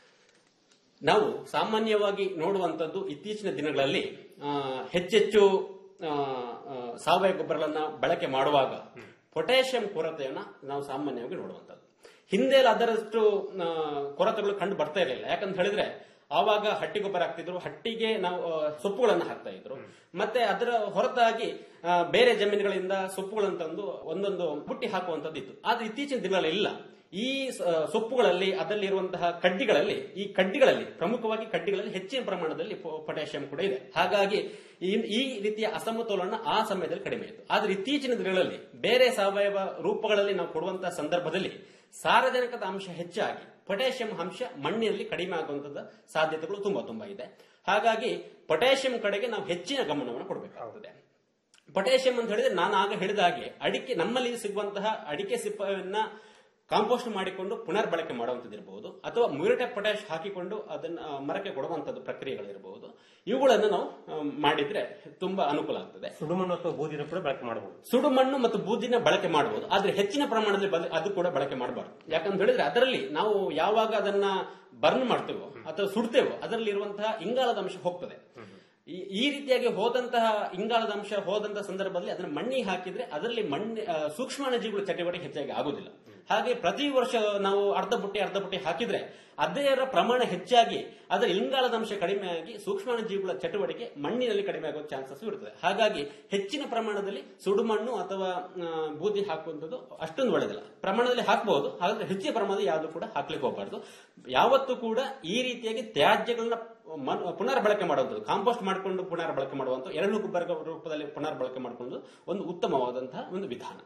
ನಾವು ಸಾಮಾನ್ಯವಾಗಿ ನೋಡುವಂತದ್ದು ಇತ್ತೀಚಿನ ದಿನಗಳಲ್ಲಿ ಆ, ಹೆಚ್ಚೆಚ್ಚು ಆ, ಆ, ಸಾವಯವ ಗೊಬ್ಬರಗಳನ್ನ ಬಳಕೆ ಮಾಡುವಾಗ ಪೊಟ್ಯಾಷಿಯಂ ಕೊರತೆಯನ್ನ ನಾವು ಸಾಮಾನ್ಯವಾಗಿ ನೋಡುವಂತದ್ದು ಹಿಂದೆ ಎಲ್ಲ ಅದರಷ್ಟು ಆ, ಕೊರತೆಗಳು ಕಂಡು ಬರ್ತಾ ಇರಲಿಲ್ಲ ಯಾಕಂತ ಹೇಳಿದ್ರೆ ಆವಾಗ ಹಟ್ಟಿ ಗೊಬ್ಬರ ಹಾಕ್ತಿದ್ರು ಹಟ್ಟಿಗೆ ನಾವು ಆ, ಸೊಪ್ಪುಗಳನ್ನು ಹಾಕ್ತಾ ಇದ್ರು ಮತ್ತೆ ಅದರ ಹೊರತಾಗಿ ಆ, ಬೇರೆ ಜಮೀನುಗಳಿಂದ ಸೊಪ್ಪುಗಳನ್ನು ತಂದು ಒಂದೊಂದು ಬುಟ್ಟಿ ಹಾಕುವಂತದ್ದು ಇತ್ತು ಆದ್ರೆ ಇತ್ತೀಚಿನ ದಿನಗಳಲ್ಲಿ ಇಲ್ಲ ಈ ಸ- ಸೊಪ್ಪುಗಳಲ್ಲಿ ಅದರಲ್ಲಿರುವಂತಹ ಕಡ್ಡಿಗಳಲ್ಲಿ ಈ ಕಡ್ಡಿಗಳಲ್ಲಿ ಪ್ರಮುಖವಾಗಿ ಕಡ್ಡಿಗಳಲ್ಲಿ ಹೆಚ್ಚಿನ ಪ್ರಮಾಣದಲ್ಲಿ ಪೊ- ಪೊಟ್ಯಾಷಿಯಂ ಕೂಡ ಇದೆ ಹಾಗಾಗಿ ಈ ಈ ರೀತಿಯ ಅಸಮತೋಲನ ಆ ಸಮಯದಲ್ಲಿ ಕಡಿಮೆ ಇತ್ತು ಆದ್ರೆ ಇತ್ತೀಚಿನ ದಿನಗಳಲ್ಲಿ ಬೇರೆ ಸಾವಯವ ರೂಪಗಳಲ್ಲಿ ನಾವು ಕೊಡುವಂತಹ ಸಂದರ್ಭದಲ್ಲಿ ಸಾರಜನಕದ ಅಂಶ ಹೆಚ್ಚಾಗಿ ಪೊಟ್ಯಾಷಿಯಂ ಅಂಶ ಮಣ್ಣಿನಲ್ಲಿ ಕಡಿಮೆ ಆಗುವಂತದ ಸಾಧ್ಯತೆಗಳು ತುಂಬಾ ತುಂಬಾ ಇದೆ ಹಾಗಾಗಿ ಪೊಟ್ಯಾಷಿಯಂ ಕಡೆಗೆ ನಾವು ಹೆಚ್ಚಿನ ಗಮನವನ್ನು ಕೊಡಬೇಕಾಗುತ್ತದೆ ಪೊಟ್ಯಾಷಿಯಂ ಅಂತ ಹೇಳಿದ್ರೆ ನಾನು ಆಗ ಹೇಳಿದ ಹಾಗೆ ಅಡಿಕೆ ನಮ್ಮಲ್ಲಿ ಸಿಗುವಂತಹ ಅಡಿಕೆ ಸಿಪ್ಪನ್ನ ಕಾಂಪೋಸ್ಟ್ ಮಾಡಿಕೊಂಡು ಪುನರ್ ಬಳಕೆ ಮಾಡುವಂತದ್ದು ಇರಬಹುದು ಅಥವಾ ಮ್ಯೂರೇಟೆಡ್ ಪೊಟ್ಯಾಶ್ ಹಾಕಿಕೊಂಡು ಅದನ್ನ ಆ, ಮರಕ್ಕೆ ಕೊಡುವಂತದ್ದು ಪ್ರಕ್ರಿಯೆಗಳಿರಬಹುದು ಇವುಗಳನ್ನು ನಾವು ಆ, ಮಾಡಿದ್ರೆ ತುಂಬಾ ಅನುಕೂಲ ಆಗ್ತದೆ ಸುಡುಮಣ್ಣು ಅಥವಾ ಬೂದಿನ ಕೂಡ ಬಳಕೆ ಮಾಡಬಹುದು ಸುಡು ಮಣ್ಣು ಮತ್ತು ಬೂದಿನ ಬಳಕೆ ಮಾಡಬಹುದು ಆದ್ರೆ ಹೆಚ್ಚಿನ ಪ್ರಮಾಣದಲ್ಲಿ ಬಲ- ಅದು ಕೂಡ ಬಳಕೆ ಮಾಡಬಾರ್ದು ಯಾಕಂತ ಹೇಳಿದ್ರೆ ಅದರಲ್ಲಿ ನಾವು ಯಾವಾಗ ಅದನ್ನ ಬರ್ನ್ ಮಾಡ್ತೇವೋ ಅಥವಾ ಸುಡ್ತೇವೋ ಅದರಲ್ಲಿ ಇರುವಂತಹ ಇಂಗಾಲದ ಅಂಶ ಹೋಗ್ತದೆ ಈ- ಈ ರೀತಿಯಾಗಿ ಹೋದಂತಹ ಇಂಗಾಲದ ಅಂಶ ಹೋದಂತಹ ಸಂದರ್ಭದಲ್ಲಿ ಅದನ್ನ ಮಣ್ಣಿಗೆ ಹಾಕಿದ್ರೆ ಅದರಲ್ಲಿ ಮಣ್ಣಿ ಆ, ಸೂಕ್ಷ್ಮಾಣುಜೀವಿಗಳ ಚಟುವಟಿಕೆ ಹೆಚ್ಚಾಗಿ ಆಗುದಿಲ್ಲ ಹಾಗೆ ಪ್ರತಿ ವರ್ಷ ನಾವು ಅರ್ಧ ಬುಟ್ಟಿ ಅರ್ಧ ಬುಟ್ಟಿ ಹಾಕಿದ್ರೆ ಅದರ ಪ್ರಮಾಣ ಹೆಚ್ಚಾಗಿ ಅದರ ಇಂಗಾಲದ ಅಂಶ ಕಡಿಮೆಯಾಗಿ ಸೂಕ್ಷ್ಮಾಣುಜೀವಿಗಳ ಚಟುವಟಿಕೆ ಮಣ್ಣಿನಲ್ಲಿ ಕಡಿಮೆ ಆಗೋ ಚಾನ್ಸಸ್ ಇರುತ್ತದೆ ಹಾಗಾಗಿ ಹೆಚ್ಚಿನ ಪ್ರಮಾಣದಲ್ಲಿ ಸುಡುಮಣ್ಣು ಅಥವಾ ಆ, ಬೂದಿ ಹಾಕುವಂಥದ್ದು ಅಷ್ಟೊಂದು ಒಳ್ಳೆಯದಿಲ್ಲ ಪ್ರಮಾಣದಲ್ಲಿ ಹಾಕಬಹುದು ಹಾಗಾದ್ರೆ ಹೆಚ್ಚಿನ ಪ್ರಮಾಣದಲ್ಲಿ ಯಾವುದು ಕೂಡ ಹಾಕ್ಲಿಕ್ಕೆ ಹೋಗಬಾರ್ದು ಯಾವತ್ತೂ ಕೂಡ ಈ ರೀತಿಯಾಗಿ ತ್ಯಾಜ್ಯಗಳನ್ನ ಮನ್- ಪುನರ್ ಬಳಕೆ ಮಾಡುವಂಥದ್ದು ಕಾಂಪೋಸ್ಟ್ ಮಾಡಿಕೊಂಡು ಪುನರ್ ಬಳಕೆ ಮಾಡುವಂಥ ಎರಡು ಗೊಬ್ಬರ ರೂಪದಲ್ಲಿ ಪುನರ್ ಬಳಕೆ ಮಾಡಿಕೊಂಡು ಒಂದು ಉತ್ತಮವಾದಂತಹ ಒಂದು ವಿಧಾನ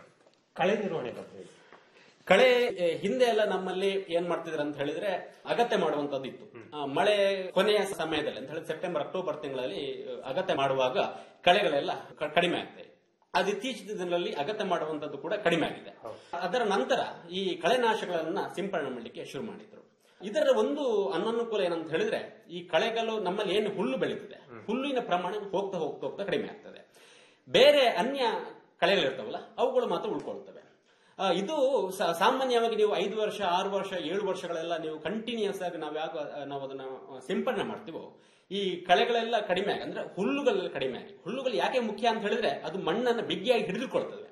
ಕಳೆ ನಿರ್ವಹಣೆ ಬಗ್ಗೆ ಹೇಳಿ. ಕಳೆ ಎ, ಹಿಂದೆ ಎಲ್ಲ ನಮ್ಮಲ್ಲಿ ಏನ್ ಮಾಡ್ತಿದ್ರು ಅಂತ ಹೇಳಿದ್ರೆ ಅಗತ್ಯ ಮಾಡುವಂತದ್ದು ಇತ್ತು ಆ, ಮಳೆ ಕೊನೆಯ ಸಮಯದಲ್ಲಿ ಅಂತ ಹೇಳಿದ್ರೆ ಸೆಪ್ಟೆಂಬರ್ ಅಕ್ಟೋಬರ್ ತಿಂಗಳಲ್ಲಿ ಅ, ಅಗತ್ಯ ಮಾಡುವಾಗ ಕಳೆಗಳೆಲ್ಲ ಕ- ಕಡಿಮೆ ಆಗ್ತದೆ ಅದು ಇತ್ತೀಚಿನ ದಿನಗಳಲ್ಲಿ ಅಗತ್ಯ ಮಾಡುವಂತದ್ದು ಕೂಡ ಕಡಿಮೆ ಆಗಿದೆ ಅದರ ನಂತರ ಈ ಕಳೆನಾಶಗಳನ್ನ ಸಿಂಪಡಣೆ ಮಾಡಲಿಕ್ಕೆ ಶುರು ಮಾಡಿದ್ರು ಇದರ ಒಂದು ಅನನುಕೂಲ ಏನಂತ ಹೇಳಿದ್ರೆ ಈ ಕಳೆಗಳು ನಮ್ಮಲ್ಲಿ ಏನು ಹುಲ್ಲು ಬೆಳೀತದೆ ಹುಲ್ಲಿನ ಪ್ರಮಾಣ ಹೋಗ್ತಾ ಹೋಗ್ತಾ ಹೋಗ್ತಾ ಕಡಿಮೆ ಆಗ್ತದೆ ಬೇರೆ ಅನ್ಯ ಕಳೆಗಳಿರ್ತಾವಲ್ಲ ಅವುಗಳು ಮಾತ್ರ ಉಳ್ಕೊಳ್ತವೆ ಆ, ಇದು ಸಾ- ಸಾಮಾನ್ಯವಾಗಿ ನೀವು ಐದು ವರ್ಷ ಆರು ವರ್ಷ ಏಳು ವರ್ಷಗಳೆಲ್ಲ ನೀವು ಕಂಟಿನ್ಯೂಸ್ ಆಗಿ ನಾವು ಯಾವಾಗ ನಾವು ಅದನ್ನ ಸಿಂಪಡಣೆ ಮಾಡ್ತೀವೋ ಈ ಕಳೆಗಳೆಲ್ಲ ಕಡಿಮೆ ಆಗಿ ಅಂದ್ರೆ ಹುಲ್ಲುಗಳೆಲ್ಲ ಕಡಿಮೆ ಆಗಿ ಹುಲ್ಲುಗಳು ಯಾಕೆ ಮುಖ್ಯ ಅಂತ ಹೇಳಿದ್ರೆ ಅದು ಮಣ್ಣನ್ನು ಬಿಗಿಯಾಗಿ ಹಿಡಿದುಕೊಳ್ತದೆ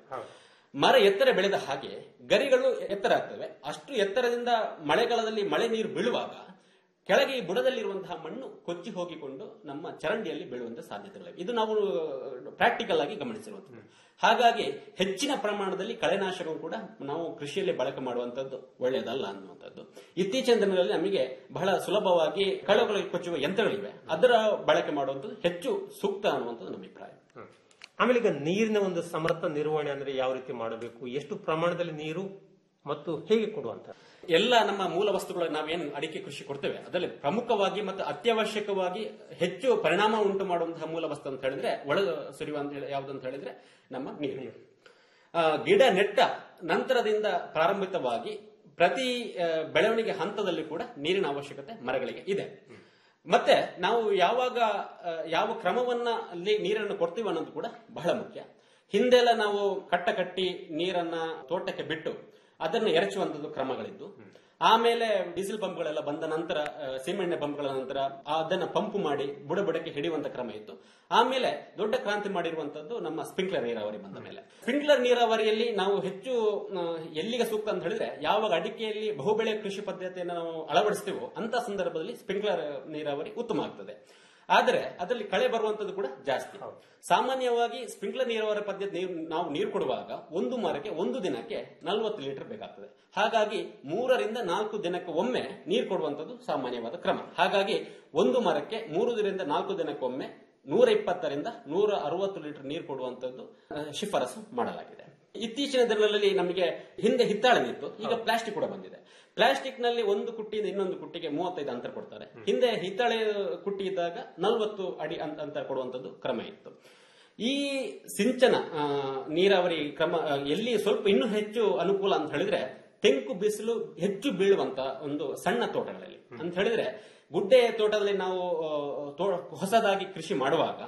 ಮರ ಎತ್ತರ ಬೆಳೆದ ಹಾಗೆ ಗರಿಗಳು ಎತ್ತರ ಆಗ್ತವೆ ಅಷ್ಟು ಎತ್ತರದಿಂದ ಮಳೆಗಾಲದಲ್ಲಿ ಮಳೆ ನೀರು ಬೀಳುವಾಗ ಕೆಳಗೆ ಈ ಬುಡದಲ್ಲಿರುವಂತಹ ಮಣ್ಣು ಕೊಚ್ಚಿ ಹೋಗಿಕೊಂಡು ನಮ್ಮ ಚರಂಡಿಯಲ್ಲಿ ಬೀಳುವಂತಹ ಸಾಧ್ಯತೆಗಳಿವೆ ಇದು ನಾವು ಪ್ರಾಕ್ಟಿಕಲ್ ಆಗಿ ಗಮನಿಸಿರುವಂತದ್ದು ಹಾಗಾಗಿ ಹೆಚ್ಚಿನ ಪ್ರಮಾಣದಲ್ಲಿ ಕಳೆನಾಶಕವು ಕೂಡ ನಾವು ಕೃಷಿಯಲ್ಲಿ ಬಳಕೆ ಮಾಡುವಂತದ್ದು ಒಳ್ಳೆಯದಲ್ಲ ಅನ್ನುವಂಥದ್ದು ಇತ್ತೀಚಿನ ದಿನಗಳಲ್ಲಿ ನಮಗೆ ಬಹಳ ಸುಲಭವಾಗಿ ಕಳೆಗಳು ಕೊಚ್ಚುವ ಯಂತ್ರಗಳಿವೆ ಅದರ ಬಳಕೆ ಮಾಡುವಂಥದ್ದು ಹೆಚ್ಚು ಸೂಕ್ತ ಅನ್ನುವಂಥದ್ದು ನಮ್ಮ ಅಭಿಪ್ರಾಯ ಆಮೇಲೆ ಈಗ ನೀರಿನ ಒಂದು ಸಮರ್ಥ ನಿರ್ವಹಣೆ ಅಂದ್ರೆ ಯಾವ ರೀತಿ ಮಾಡಬೇಕು ಎಷ್ಟು ಪ್ರಮಾಣದಲ್ಲಿ ನೀರು ಮತ್ತು ಹೇಗೆ ಕೊಡುವಂತ ಎಲ್ಲ ನಮ್ಮ ಮೂಲ ವಸ್ತುಗಳು ನಾವೇನು ಅಡಿಕೆ ಕೃಷಿ ಕೊಡ್ತೇವೆ ಅದರಲ್ಲಿ ಪ್ರಮುಖವಾಗಿ ಮತ್ತು ಅತ್ಯವಶ್ಯಕವಾಗಿ ಹೆಚ್ಚು ಪರಿಣಾಮ ಉಂಟು ಮಾಡುವಂತಹ ಮೂಲ ವಸ್ತು ಅಂತ ಹೇಳಿದ್ರೆ ಒಳ ಸುರಿಯುವ ಅಂತ ಹೇಳಿ ಯಾವ್ದು ಅಂತ ಹೇಳಿದ್ರೆ ನಮ್ಮ ನೀರು ಆ, ಗಿಡ ನೆಟ್ಟ ನಂತರದಿಂದ ಪ್ರಾರಂಭಿತವಾಗಿ ಪ್ರತಿ ಆ, ಬೆಳವಣಿಗೆ ಹಂತದಲ್ಲಿ ಕೂಡ ನೀರಿನ ಅವಶ್ಯಕತೆ ಮರಗಳಿಗೆ ಇದೆ ಮತ್ತೆ ನಾವು ಯಾವಾಗ ಆ, ಯಾವ ಕ್ರಮವನ್ನ ಅಲ್ಲಿ ನೀರನ್ನು ಕೊಡ್ತೀವಿ ಅನ್ನೋದು ಕೂಡ ಬಹಳ ಮುಖ್ಯ ಹಿಂದೆಲ್ಲ ನಾವು ಕಟ್ಟ ಕಟ್ಟಿ ನೀರನ್ನ ತೋಟಕ್ಕೆ ಬಿಟ್ಟು ಅದನ್ನು ಎರಚುವಂತದ್ದು ಕ್ರಮಗಳಿದ್ದು ಆಮೇಲೆ ಡೀಸೆಲ್ ಪಂಪ್ಗಳೆಲ್ಲ ಬಂದ ನಂತರ ಆ, ಸಿಮೆಂಟ್ ಪಂಪ್ಗಳ ನಂತರ ಆ ಅದನ್ನ ಪಂಪ್ ಮಾಡಿ ಬುಡ ಬುಡಕ್ಕೆ ಹಿಡಿಯುವಂತ ಕ್ರಮ ಇತ್ತು ಆಮೇಲೆ ದೊಡ್ಡ ಕ್ರಾಂತಿ ಮಾಡಿರುವಂತದ್ದು ನಮ್ಮ ಸ್ಪ್ರಿಂಕ್ಲರ್ ನೀರಾವರಿ ಬಂದ ಮೇಲೆ ಸ್ಪ್ರಿಂಕ್ಲರ್ ನೀರಾವರಿಯಲ್ಲಿ ನಾವು ಹೆಚ್ಚು ಆ, ಎಲ್ಲಿಗೆ ಸೂಕ್ತ ಅಂತ ಹೇಳಿದ್ರೆ ಯಾವಾಗ ಅಡಿಕೆಯಲ್ಲಿ ಬಹುಬೆಳೆ ಕೃಷಿ ಪದ್ಧತಿಯನ್ನು ನಾವು ಅಳವಡಿಸ್ತೀವೋ ಅಂತ ಸಂದರ್ಭದಲ್ಲಿ ಸ್ಪ್ರಿಂಕ್ಲರ್ ನೀರಾವರಿ ಉತ್ತಮ ಆಗ್ತದೆ ಆದರೆ ಅದರಲ್ಲಿ ಕಳೆ ಬರುವಂತದ್ದು ಕೂಡ ಜಾಸ್ತಿ ಸಾಮಾನ್ಯವಾಗಿ ಸ್ಪ್ರಿಂಕ್ಲರ್ ನೀರಾವರಿ ಪದ್ಧತಿ ನೀರು- ನಾವು ನೀರು ಕೊಡುವಾಗ ಒಂದು ಮರಕ್ಕೆ ಒಂದು ದಿನಕ್ಕೆ ನಲವತ್ತು ಲೀಟರ್ ಬೇಕಾಗ್ತದೆ ಹಾಗಾಗಿ ಮೂರರಿಂದ ನಾಲ್ಕು ದಿನಕ್ಕೆ ಒಮ್ಮೆ ನೀರು ಕೊಡುವಂತದ್ದು ಸಾಮಾನ್ಯವಾದ ಕ್ರಮ ಹಾಗಾಗಿ ಒಂದು ಮರಕ್ಕೆ ಮೂರು ದಿನದಿಂದ ನಾಲ್ಕು ದಿನಕ್ಕೊಮ್ಮೆ ನೂರ ಇಪ್ಪತ್ತರಿಂದ ನೂರ ಅರವತ್ತು ಲೀಟರ್ ನೀರು ಕೊಡುವಂತದ್ದು ಆ, ಶಿಫಾರಸು ಮಾಡಲಾಗಿದೆ ಇತ್ತೀಚಿನ ದಿನಗಳಲ್ಲಿ ನಮಗೆ ಹಿಂದೆ ಹಿತ್ತಾಳೆ ಇತ್ತು ಈಗ ಪ್ಲಾಸ್ಟಿಕ್ ಕೂಡ ಬಂದಿದೆ ಪ್ಲಾಸ್ಟಿಕ್ ನಲ್ಲಿ ಒಂದು ಕುಟ್ಟಿಯಿಂದ ಇನ್ನೊಂದು ಕುಟ್ಟಿಗೆ ಮೂವತ್ತೈದು ಅಂತರ ಕೊಡ್ತಾರೆ ಹಿಂದೆ ಹಿತ್ತಾಳೆ ಕುಟ್ಟಿ ಇದ್ದಾಗ ನಲವತ್ತು ಅಡಿ ಅಂ- ಅಂತರ ಕೊಡುವಂತದ್ದು ಕ್ರಮ ಇತ್ತು ಈ ಸಿಂಚನ ಆ, ನೀರಾವರಿ ಕ್ರಮ ಆ, ಎಲ್ಲಿ ಸ್ವಲ್ಪ ಇನ್ನೂ ಹೆಚ್ಚು ಅನುಕೂಲ ಅಂತ ಹೇಳಿದ್ರೆ ತೆಂಕು ಬಿಸಿಲು ಹೆಚ್ಚು ಬೀಳುವಂತ ಒಂದು ಸಣ್ಣ ತೋಟಗಳಲ್ಲಿ ಅಂತ ಹೇಳಿದ್ರೆ ಗುಡ್ಡೆ ತೋಟದಲ್ಲಿ ನಾವು ಆ, ತೋ- ಹೊಸದಾಗಿ ಕೃಷಿ ಮಾಡುವಾಗ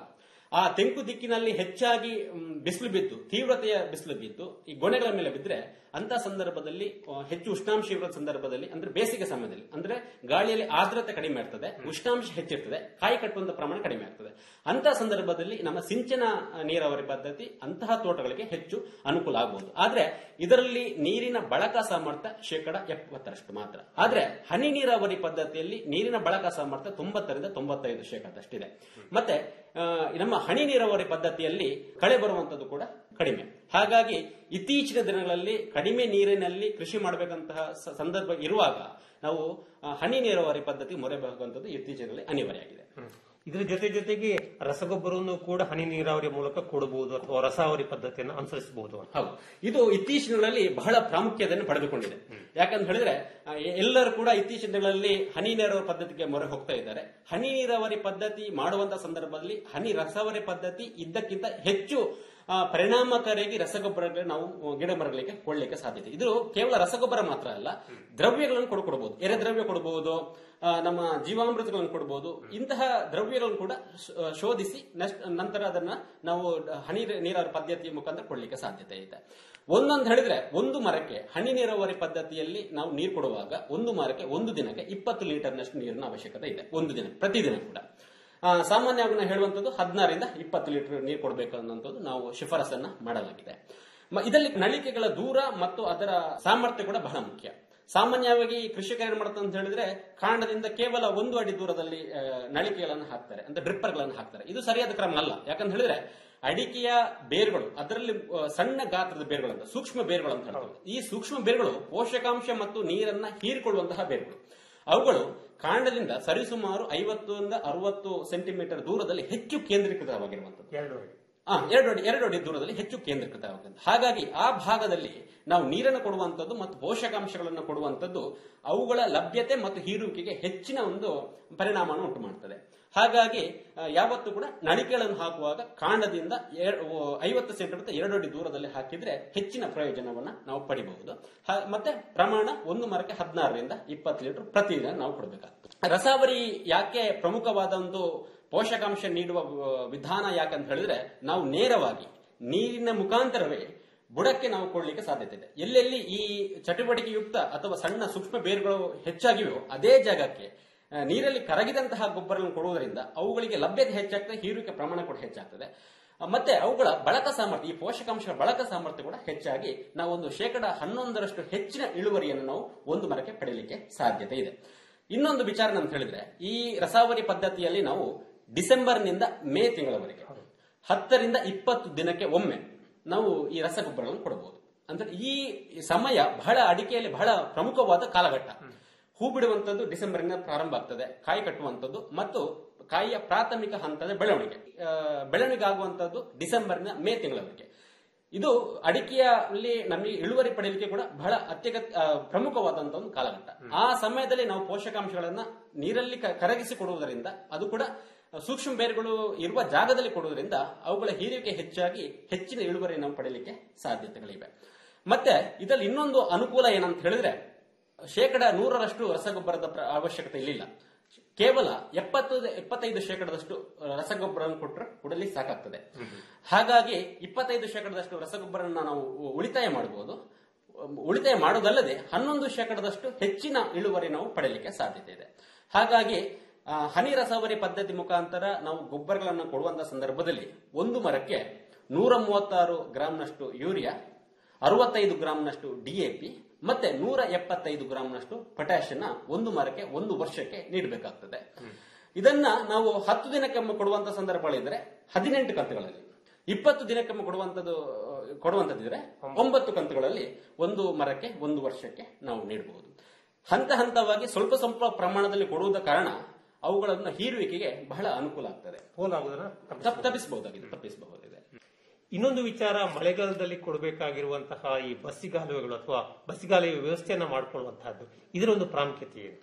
ಆ ತೆಂಕು ದಿಕ್ಕಿನಲ್ಲಿ ಹೆಚ್ಚಾಗಿ ಮ್, ಬಿಸಿಲು ಬಿದ್ದು ತೀವ್ರತೆಯ ಬಿಸಿಲು ಬಿದ್ದು ಈ ಗೊನೆಗಳ ಮೇಲೆ ಬಿದ್ದರೆ ಅಂತ ಸಂದರ್ಭದಲ್ಲಿ ಆ, ಹೆಚ್ಚು ಉಷ್ಣಾಂಶ ಇರುವ ಸಂದರ್ಭದಲ್ಲಿ ಅಂದ್ರೆ ಬೇಸಿಗೆ ಸಮಯದಲ್ಲಿ ಅಂದ್ರೆ ಗಾಳಿಯಲ್ಲಿ ಆರ್ದ್ರತೆ ಕಡಿಮೆ ಇರ್ತದೆ ಉಷ್ಣಾಂಶ ಹೆಚ್ಚಿರ್ತದೆ ಕಾಯಿ ಕಟ್ಟುವಂತ ಪ್ರಮಾಣ ಕಡಿಮೆ ಆಗ್ತದೆ ಅಂತ ಸಂದರ್ಭದಲ್ಲಿ ನಮ್ಮ ಸಿಂಚನ ಆ, ನೀರಾವರಿ ಪದ್ಧತಿ ಅಂತಹ ತೋಟಗಳಿಗೆ ಹೆಚ್ಚು ಅನುಕೂಲ ಆಗಬಹುದು ಆದ್ರೆ ಇದರಲ್ಲಿ ನೀರಿನ ಬಳಕ ಸಾಮರ್ಥ್ಯ ಶೇಕಡ ಎಪ್ಪತ್ತರಷ್ಟು ಮಾತ್ರ ಆದ್ರೆ ಹನಿ ನೀರಾವರಿ ಪದ್ಧತಿಯಲ್ಲಿ ನೀರಿನ ಬಳಕ ಸಾಮರ್ಥ್ಯ ತೊಂಬತ್ತರಿಂದ ತೊಂಬತ್ತೈದು ಶೇಕಡದಷ್ಟಿದೆ ಮತ್ತೆ ಆ, ನಮ್ಮ ಹನಿ ನೀರಾವರಿ ಪದ್ಧತಿಯಲ್ಲಿ ಕಳೆ ಬರುವಂತದ್ದು ಕೂಡ ಕಡಿಮೆ ಹಾಗಾಗಿ ಇತ್ತೀಚಿನ ದಿನಗಳಲ್ಲಿ ಕಡಿಮೆ ನೀರಿನಲ್ಲಿ ಕೃಷಿ ಮಾಡಬೇಕಂತಹ ಸ- ಸಂದರ್ಭ ಇರುವಾಗ ನಾವು ಆ, ಹನಿ ನೀರಾವರಿ ಪದ್ಧತಿ ಮೊರೆಬೇಕಾಗುವಂತದ್ದು ಇತ್ತೀಚಿನಲ್ಲಿ ಅನಿವಾರ್ಯ ಆಗಿದೆ ಇದರ ಜೊತೆ ಜೊತೆಗೆ ರಸಗೊಬ್ಬರವನ್ನು ಕೂಡ ಹನಿ ನೀರಾವರಿ ಮೂಲಕ ಕೊಡಬಹುದು ಅಥವಾ ರಸಾವರಿ ಪದ್ಧತಿಯನ್ನು ಅನುಸರಿಸಬಹುದು ಅಂತ ಹೌದು ಇದು ಇತ್ತೀಚಿನ ದಿನಗಳಲ್ಲಿ ಬಹಳ ಪ್ರಾಮುಖ್ಯತೆಯನ್ನು ಪಡೆದುಕೊಂಡಿದೆ ಯಾಕಂತ ಹೇಳಿದ್ರೆ ಆ, ಎ- ಎಲ್ಲರೂ ಕೂಡ ಇತ್ತೀಚಿನ ದಿನಗಳಲ್ಲಿ ಹನಿ ನೀರಾವರಿ ಪದ್ಧತಿಗೆ ಮೊರೆ ಹೋಗ್ತಾ ಇದ್ದಾರೆ ಹನಿ ನೀರಾವರಿ ಪದ್ಧತಿ ಮಾಡುವಂತ ಸಂದರ್ಭದಲ್ಲಿ ಹನಿ ರಸಾವರಿ ಪದ್ಧತಿ ಇದ್ದಕ್ಕಿಂತ ಹೆಚ್ಚು ಆ, ಪರಿಣಾಮಕಾರಿಯಾಗಿ ರಸಗೊಬ್ಬರಗಳು ನಾವು ಆ, ಗಿಡ ಮರಗಳಿಗೆ ಕೊಡ್ಲಿಕ್ಕೆ ಸಾಧ್ಯತೆ ಇದು ಕೇವಲ ರಸಗೊಬ್ಬರ ಮಾತ್ರ ಅಲ್ಲ ದ್ರವ್ಯಗಳನ್ನು ಕೂಡ ಕೊಡಬಹುದು ಎರೆದ್ರವ್ಯ ಕೊಡಬಹುದು ಆ, ನಮ್ಮ ಜೀವಾಮೃತಗಳನ್ನು ಕೊಡಬಹುದು ಇಂತಹ ದ್ರವ್ಯಗಳನ್ನು ಕೂಡ ಶ್- ಆ, ಶೋಧಿಸಿ ನಷ್ಟ- ನಂತರ ಅದನ್ನ ನಾವು ಹನಿ ನೀರಾವರಿ ಪದ್ಧತಿಯ ಮುಖಾಂತರ ಕೊಡ್ಲಿಕ್ಕೆ ಸಾಧ್ಯತೆ ಇದೆ ಒಂದೊಂದು ಹೇಳಿದ್ರೆ ಒಂದು ಮರಕ್ಕೆ ಹನಿ ನೀರಾವರಿ ಪದ್ಧತಿಯಲ್ಲಿ ನಾವು ನೀರು ಕೊಡುವಾಗ ಒಂದು ಮರಕ್ಕೆ ಒಂದು ದಿನಕ್ಕೆ ಇಪ್ಪತ್ತು ಲೀಟರ್ನಷ್ಟು ನೀರಿನ ಅವಶ್ಯಕತೆ ಇದೆ ಒಂದು ದಿನ ಪ್ರತಿದಿನ ಕೂಡ ಆ, ಸಾಮಾನ್ಯವಾಗಿ ನಾವು ಹೇಳುವಂತದ್ದು ಹದಿನಾರರಿಂದ ಇಪ್ಪತ್ತು ಲೀಟರ್ ನೀರು ಕೊಡಬೇಕು ಅನ್ನೋಂಥದ್ದು ನಾವು ಶಿಫಾರಸನ್ನ ಮಾಡಲಾಗಿದೆ ಮ- ಇದರಲ್ಲಿ ನಳಿಕೆಗಳ ದೂರ ಮತ್ತು ಅದರ ಸಾಮರ್ಥ್ಯ ಕೂಡ ಬಹಳ ಮುಖ್ಯ ಸಾಮಾನ್ಯವಾಗಿ ಕೃಷಿಕರು ಏನ್ ಮಾಡ್ತಾರೆ ಅಂತ ಹೇಳಿದ್ರೆ ಕಾಂಡದಿಂದ ಕೇವಲ ಒಂದು ಅಡಿ ದೂರದಲ್ಲಿ ಆ, ನಳಿಕೆಗಳನ್ನು ಹಾಕ್ತಾರೆ ಅಂದ್ರೆ ಡ್ರಿಪ್ಪರ್ಗಳನ್ನು ಹಾಕ್ತಾರೆ ಇದು ಸರಿಯಾದ ಕ್ರಮ ಅಲ್ಲ ಯಾಕಂತ ಹೇಳಿದ್ರೆ ಅಡಿಕೆಯ ಬೇರುಗಳು ಅದರಲ್ಲಿ ಆ, ಸಣ್ಣ ಗಾತ್ರದ ಬೇರುಗಳು ಅಂತ ಸೂಕ್ಷ್ಮ ಬೇರುಗಳು ಅಂತ ಹೇಳ್ತಾರೆ ಈ ಸೂಕ್ಷ್ಮ ಬೇರುಗಳು ಪೋಷಕಾಂಶ ಮತ್ತು ನೀರನ್ನ ಹೀರಿಕೊಳ್ಳುವಂತಹ ಬೇರುಗಳು ಅವುಗಳು ಕಾಂಡದಿಂದ ಸರಿಸುಮಾರು ಐವತ್ತರಿಂದ ಅರವತ್ತು ಸೆಂಟಿಮೀಟರ್ ದೂರದಲ್ಲಿ ಹೆಚ್ಚು ಕೇಂದ್ರೀಕೃತವಾಗಿರುವಂತದ್ದು ಎರಡು ಅಡಿ. ಆ, ಎರಡು ಅಡಿ ಎರಡು ಅಡಿ ದೂರದಲ್ಲಿ ಹೆಚ್ಚು ಕೇಂದ್ರೀಕೃತವಾಗುತ್ತೆ ಹಾಗಾಗಿ ಆ ಭಾಗದಲ್ಲಿ ನಾವು ನೀರನ್ನು ಕೊಡುವಂತದ್ದು ಮತ್ತು ಪೋಷಕಾಂಶಗಳನ್ನು ಕೊಡುವಂತದ್ದು ಅವುಗಳ ಲಭ್ಯತೆ ಮತ್ತು ಹೀರುವಿಕೆಗೆ ಹೆಚ್ಚಿನ ಒಂದು ಪರಿಣಾಮವನ್ನು ಉಂಟು ಮಾಡ್ತದೆ ಹಾಗಾಗಿ ಆ, ಯಾವತ್ತೂ ಕೂಡ ನಳಿಕೆಗಳನ್ನು ಹಾಕುವಾಗ ಕಾಂಡದಿಂದ ಎರ- ಓ, ಐವತ್ತು ಸೆಂಟಿಮೀಟರ್ ಎರಡು ಅಡಿ ದೂರದಲ್ಲಿ ಹಾಕಿದ್ರೆ ಹೆಚ್ಚಿನ ಪ್ರಯೋಜನವನ್ನ ನಾವು ಪಡಿಬಹುದು ಹ- ಮತ್ತೆ ಪ್ರಮಾಣ ಒಂದು ಮರಕ್ಕೆ ಹದಿನಾರರಿಂದ ಇಪ್ಪತ್ತು ಲೀಟರ್ ಪ್ರತಿದಿನ ನಾವು ಕೊಡಬೇಕಾಗ್ತದೆ ರಸಾವರಿ ಯಾಕೆ ಪ್ರಮುಖವಾದ ಒಂದು ಪೋಷಕಾಂಶ ನೀಡುವ ಆ, ವಿಧಾನ ಯಾಕಂತ ಹೇಳಿದ್ರೆ ನಾವು ನೇರವಾಗಿ ನೀರಿನ ಮುಖಾಂತರವೇ ಬುಡಕ್ಕೆ ನಾವು ಕೊಡ್ಲಿಕ್ಕೆ ಸಾಧ್ಯತೆ ಇದೆ ಎಲ್ಲೆಲ್ಲಿ ಈ ಚಟುವಟಿಕೆಯುಕ್ತ ಅಥವಾ ಸಣ್ಣ ಸೂಕ್ಷ್ಮ ಬೇರುಗಳು ಹೆಚ್ಚಾಗಿವೆಯೋ ಅದೇ ಜಾಗಕ್ಕೆ ಆ, ನೀರಲ್ಲಿ ಕರಗಿದಂತಹ ಗೊಬ್ಬರಗಳನ್ನು ಕೊಡುವುದರಿಂದ ಅವುಗಳಿಗೆ ಲಭ್ಯತೆ ಹೆಚ್ಚಾಗ್ತದೆ ಹೀರುವಿಕೆ ಪ್ರಮಾಣ ಕೂಡ ಹೆಚ್ಚಾಗ್ತದೆ ಆ, ಮತ್ತೆ ಅವುಗಳ ಬಳಕ ಸಾಮರ್ಥ್ಯ ಈ ಪೋಷಕಾಂಶಗಳ ಬಳಕ ಸಾಮರ್ಥ್ಯ ಕೂಡ ಹೆಚ್ಚಾಗಿ ನಾವು ಒಂದು ಶೇಕಡ ಹನ್ನೊಂದರಷ್ಟು ಹೆಚ್ಚಿನ ಇಳುವರಿಯನ್ನು ನಾವು ಒಂದು ಮರಕ್ಕೆ ಪಡೆಯಲಿಕ್ಕೆ ಸಾಧ್ಯತೆ ಇದೆ ಇನ್ನೊಂದು ವಿಚಾರ ಅಂತ ಹೇಳಿದ್ರೆ ಈ ರಸಾವರಿ ಪದ್ಧತಿಯಲ್ಲಿ ನಾವು ಡಿಸೆಂಬರ್ನಿಂದ ಮೇ ತಿಂಗಳವರೆಗೆ ಹತ್ತರಿಂದ ಇಪ್ಪತ್ತು ದಿನಕ್ಕೆ ಒಮ್ಮೆ ನಾವು ಈ ರಸಗೊಬ್ಬರಗಳನ್ನು ಕೊಡಬಹುದು ಅಂದ್ರೆ ಈ ಸಮಯ ಬಹಳ ಅಡಿಕೆಯಲ್ಲಿ ಬಹಳ ಪ್ರಮುಖವಾದ ಕಾಲಘಟ್ಟ ಹೂ ಬಿಡುವಂತದ್ದು ಡಿಸೆಂಬರ್ನಿಂದ ಪ್ರಾರಂಭ ಆಗ್ತದೆ ಕಾಯಿ ಕಟ್ಟುವಂತದ್ದು ಮತ್ತು ಕಾಯಿಯ ಪ್ರಾಥಮಿಕ ಹಂತದ ಬೆಳವಣಿಗೆ ಆ, ಬೆಳವಣಿಗೆ ಆಗುವಂತದ್ದು ಡಿಸೆಂಬರ್ನ ಮೇ ತಿಂಗಳವರೆಗೆ ಇದು ಅಡಿಕೆಯಲ್ಲಿ ನಮಗೆ ಇಳುವರಿ ಪಡೆಯಲಿಕ್ಕೆ ಕೂಡ ಬಹಳ ಅತ್ಯಗತ್ಯ ಆ, ಪ್ರಮುಖವಾದಂತಹ ಒಂದು ಕಾಲಘಟ್ಟ ಆ ಸಮಯದಲ್ಲಿ ನಾವು ಪೋಷಕಾಂಶಗಳನ್ನ ನೀರಲ್ಲಿ ಕ- ಕರಗಿಸಿ ಕೊಡುವುದರಿಂದ ಅದು ಕೂಡ ಸೂಕ್ಷ್ಮ ಬೇರುಗಳು ಇರುವ ಜಾಗದಲ್ಲಿ ಕೊಡುವುದರಿಂದ ಅವುಗಳ ಹೀರಿಕೆ ಹೆಚ್ಚಾಗಿ ಹೆಚ್ಚಿನ ಇಳುವರಿ ನಾವು ಪಡೆಯಲಿಕ್ಕೆ ಸಾಧ್ಯತೆಗಳಿವೆ ಮತ್ತೆ ಇದರಲ್ಲಿ ಇನ್ನೊಂದು ಅನುಕೂಲ ಏನಂತ ಹೇಳಿದ್ರೆ ಶೇಕಡ ನೂರರಷ್ಟು ರಸಗೊಬ್ಬರದ ಪ್ರ- ಅವಶ್ಯಕತೆ ಇಲ್ಲಿಲ್ಲ ಕೇವಲ ಎಪ್ಪತ್ತು ಎಪ್ಪತ್ತೈದು ಶೇಕಡದಷ್ಟು ರಸಗೊಬ್ಬರ ಕೊಟ್ಟರೆ ಕೊಡಲಿ ಸಾಕಾಗ್ತದೆ ಹಾಗಾಗಿ ಇಪ್ಪತ್ತೈದು ಶೇಕಡದಷ್ಟು ರಸಗೊಬ್ಬರನ ನಾವು ಉಳಿತಾಯ ಮಾಡಬಹುದು ಉಳಿತಾಯ ಮಾಡೋದಲ್ಲದೆ ಹನ್ನೊಂದು ಶೇಕಡದಷ್ಟು ಹೆಚ್ಚಿನ ಇಳುವರಿ ನಾವು ಪಡೆಯಲಿಕ್ಕೆ ಸಾಧ್ಯತೆ ಇದೆ ಹಾಗಾಗಿ ಆ, ಹನಿ ರಸಾವರಿ ಪದ್ಧತಿ ಮುಖಾಂತರ ನಾವು ಗೊಬ್ಬರಗಳನ್ನು ಕೊಡುವಂತಹ ಸಂದರ್ಭದಲ್ಲಿ ಒಂದು ಮರಕ್ಕೆ ನೂರ ಮೂವತ್ತಾರು ಗ್ರಾಂನಷ್ಟು ಯೂರಿಯಾ ಅರವತ್ತೈದು ಗ್ರಾಂನಷ್ಟು ಡಿಎಪಿ ಮತ್ತೆ ನೂರ ಎಪ್ಪತ್ತೈದು ಗ್ರಾಂನಷ್ಟು ಪೊಟ್ಯಾಷಿಯನ್ನ ಒಂದು ಮರಕ್ಕೆ ಒಂದು ವರ್ಷಕ್ಕೆ ನೀಡಬೇಕಾಗ್ತದೆ ಇದನ್ನ ನಾವು ಹತ್ತು ದಿನಕ್ಕೊಮ್ಮೆ ಕೊಡುವಂತ ಸಂದರ್ಭಗಳಿದ್ರೆ ಹದಿನೆಂಟು ಕಂತುಗಳಲ್ಲಿ ಇಪ್ಪತ್ತು ದಿನಕ್ಕೊಮ್ಮೆ ಕೊಡುವಂತದ್ದು ಕೊಡುವಂತದ್ದಿದ್ರೆ ಒಂಬತ್ತು ಕಂತುಗಳಲ್ಲಿ ಒಂದು ಮರಕ್ಕೆ ಒಂದು ವರ್ಷಕ್ಕೆ ನಾವು ನೀಡಬಹುದು ಹಂತ ಹಂತವಾಗಿ ಸ್ವಲ್ಪ ಸ್ವಲ್ಪ ಪ್ರಮಾಣದಲ್ಲಿ ಕೊಡುವುದ ಕಾರಣ ಅವುಗಳನ್ನು ಹೀರುವಿಕೆಗೆ ಬಹಳ ಅನುಕೂಲ ಆಗ್ತದೆ ಪೋಲಾಗುವುದನ್ನ ತಪ್ಪ- ತಪ್ಪಿಸಬಹುದಾಗಿದೆ ತಪ್ಪಿಸಬಹುದಿದೆ ಇನ್ನೊಂದು ವಿಚಾರ ಮಳೆಗಾಲದಲ್ಲಿ ಕೊಡಬೇಕಾಗಿರುವಂತಹ ಈ ಬಸ್ಸಿಗಾಲುವೆಗಳು ಅಥವಾ ಬಸ್ಸಿಗಾಲುವೆ ವ್ಯವಸ್ಥೆಯನ್ನ ಮಾಡಿಕೊಳ್ಳುವಂತಹದ್ದು ಇದರ ಒಂದು ಪ್ರಾಮುಖ್ಯತೆ ಏನು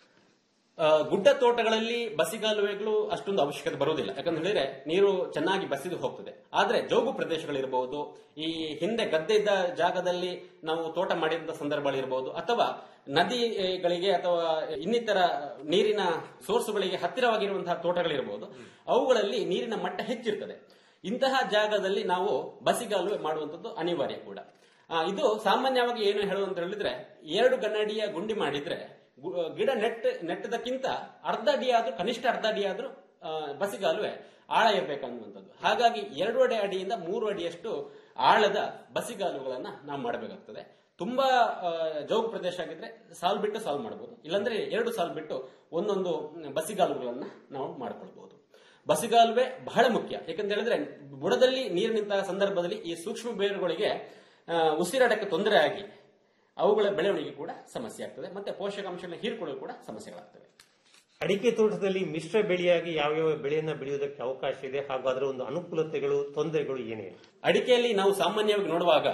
ಆ, ಗುಡ್ಡ ತೋಟಗಳಲ್ಲಿ ಬಸಿಗಾಲುವೆಗಳು ಅಷ್ಟೊಂದು ಅವಶ್ಯಕತೆ ಬರುವುದಿಲ್ಲ ಯಾಕಂತ ಹೇಳಿದ್ರೆ ನೀರು ಚೆನ್ನಾಗಿ ಬಸಿದು ಹೋಗ್ತದೆ ಆದ್ರೆ ಜೋಗು ಪ್ರದೇಶಗಳಿರಬಹುದು ಈ ಹಿಂದೆ ಗದ್ದೆ ಇದ್ದ ಜಾಗದಲ್ಲಿ ನಾವು ತೋಟ ಮಾಡಿದಂತ ಸಂದರ್ಭಗಳಿರಬಹುದು ಅಥವಾ ನದಿಗಳಿಗೆ ಅಥವಾ ಇನ್ನಿತರ ನೀರಿನ ಸೋರ್ಸ್ಗಳಿಗೆ ಹತ್ತಿರವಾಗಿರುವಂತಹ ತೋಟಗಳಿರಬಹುದು ಅವುಗಳಲ್ಲಿ ನೀರಿನ ಮಟ್ಟ ಹೆಚ್ಚಿರ್ತದೆ ಇಂತಹ ಜಾಗದಲ್ಲಿ ನಾವು ಬಸಿಗಾಲುವೆ ಮಾಡುವಂತದ್ದು ಅನಿವಾರ್ಯ ಕೂಡ ಆ, ಇದು ಸಾಮಾನ್ಯವಾಗಿ ಏನು ಹೇಳುವಂತ ಹೇಳಿದ್ರೆ ಎರಡು ಗನ್ನಡಿಯ ಗುಂಡಿ ಮಾಡಿದ್ರೆ ಗು- ಗಿಡ ನೆಟ್ ನೆಟ್ಟದಕ್ಕಿಂತ ಅರ್ಧ ಅಡಿ ಆದ್ರೂ ಕನಿಷ್ಠ ಅರ್ಧ ಅಡಿ ಆದ್ರೂ ಆ, ಬಸಿಗಾಲುವೆ ಆಳ ಇರಬೇಕನ್ನುವಂಥದ್ದು ಹಾಗಾಗಿ ಎರಡೂವರೆ ಅಡಿಯಿಂದ ಮೂರು ಅಡಿಯಷ್ಟು ಆಳದ ಬಸಿಗಾಲುಗಳನ್ನ ನಾವು ಮಾಡಬೇಕಾಗ್ತದೆ ತುಂಬಾ ಆ, ಜೌಗು ಪ್ರದೇಶ ಆಗಿದ್ರೆ ಸಾಲ್ ಬಿಟ್ಟು ಸಾಲ್ ಮಾಡಬಹುದು ಇಲ್ಲಾಂದ್ರೆ ಎರಡು ಸಾಲ್ ಬಿಟ್ಟು ಒಂದೊಂದು ಬಸಿಗಾಲುಗಳನ್ನ ನಾವು ಮಾಡ್ಕೊಳ್ಬಹುದು ಬಸಿಗಾಲುವೆ ಬಹಳ ಮುಖ್ಯ ಯಾಕಂತ ಹೇಳಿದ್ರೆ ಬುಡದಲ್ಲಿ ನೀರು ನಿಂತ ಸಂದರ್ಭದಲ್ಲಿ ಈ ಸೂಕ್ಷ್ಮ ಬೇರುಗಳಿಗೆ ಆ, ಉಸಿರಾಟಕ್ಕೆ ತೊಂದರೆ ಆಗಿ ಅವುಗಳ ಬೆಳವಣಿಗೆ ಕೂಡ ಸಮಸ್ಯೆ ಆಗ್ತದೆ ಮತ್ತೆ ಪೋಷಕಾಂಶಗಳನ್ನ ಹೀರ್ಕೊಳ್ಳಲು ಕೂಡ ಸಮಸ್ಯೆಗಳಾಗ್ತವೆ ಅಡಿಕೆ ತೋಟದಲ್ಲಿ ಮಿಶ್ರ ಬೆಳೆಯಾಗಿ ಯಾವ್ಯಾವ ಬೆಳೆಯನ್ನ ಬೆಳೆಯುವುದಕ್ಕೆ ಅವಕಾಶ ಇದೆ ಹಾಗೂ ಅದರ ಒಂದು ಅನುಕೂಲತೆಗಳು ತೊಂದರೆಗಳು ಏನೇನು ಅಡಿಕೆಯಲ್ಲಿ ನಾವು ಸಾಮಾನ್ಯವಾಗಿ ನೋಡುವಾಗ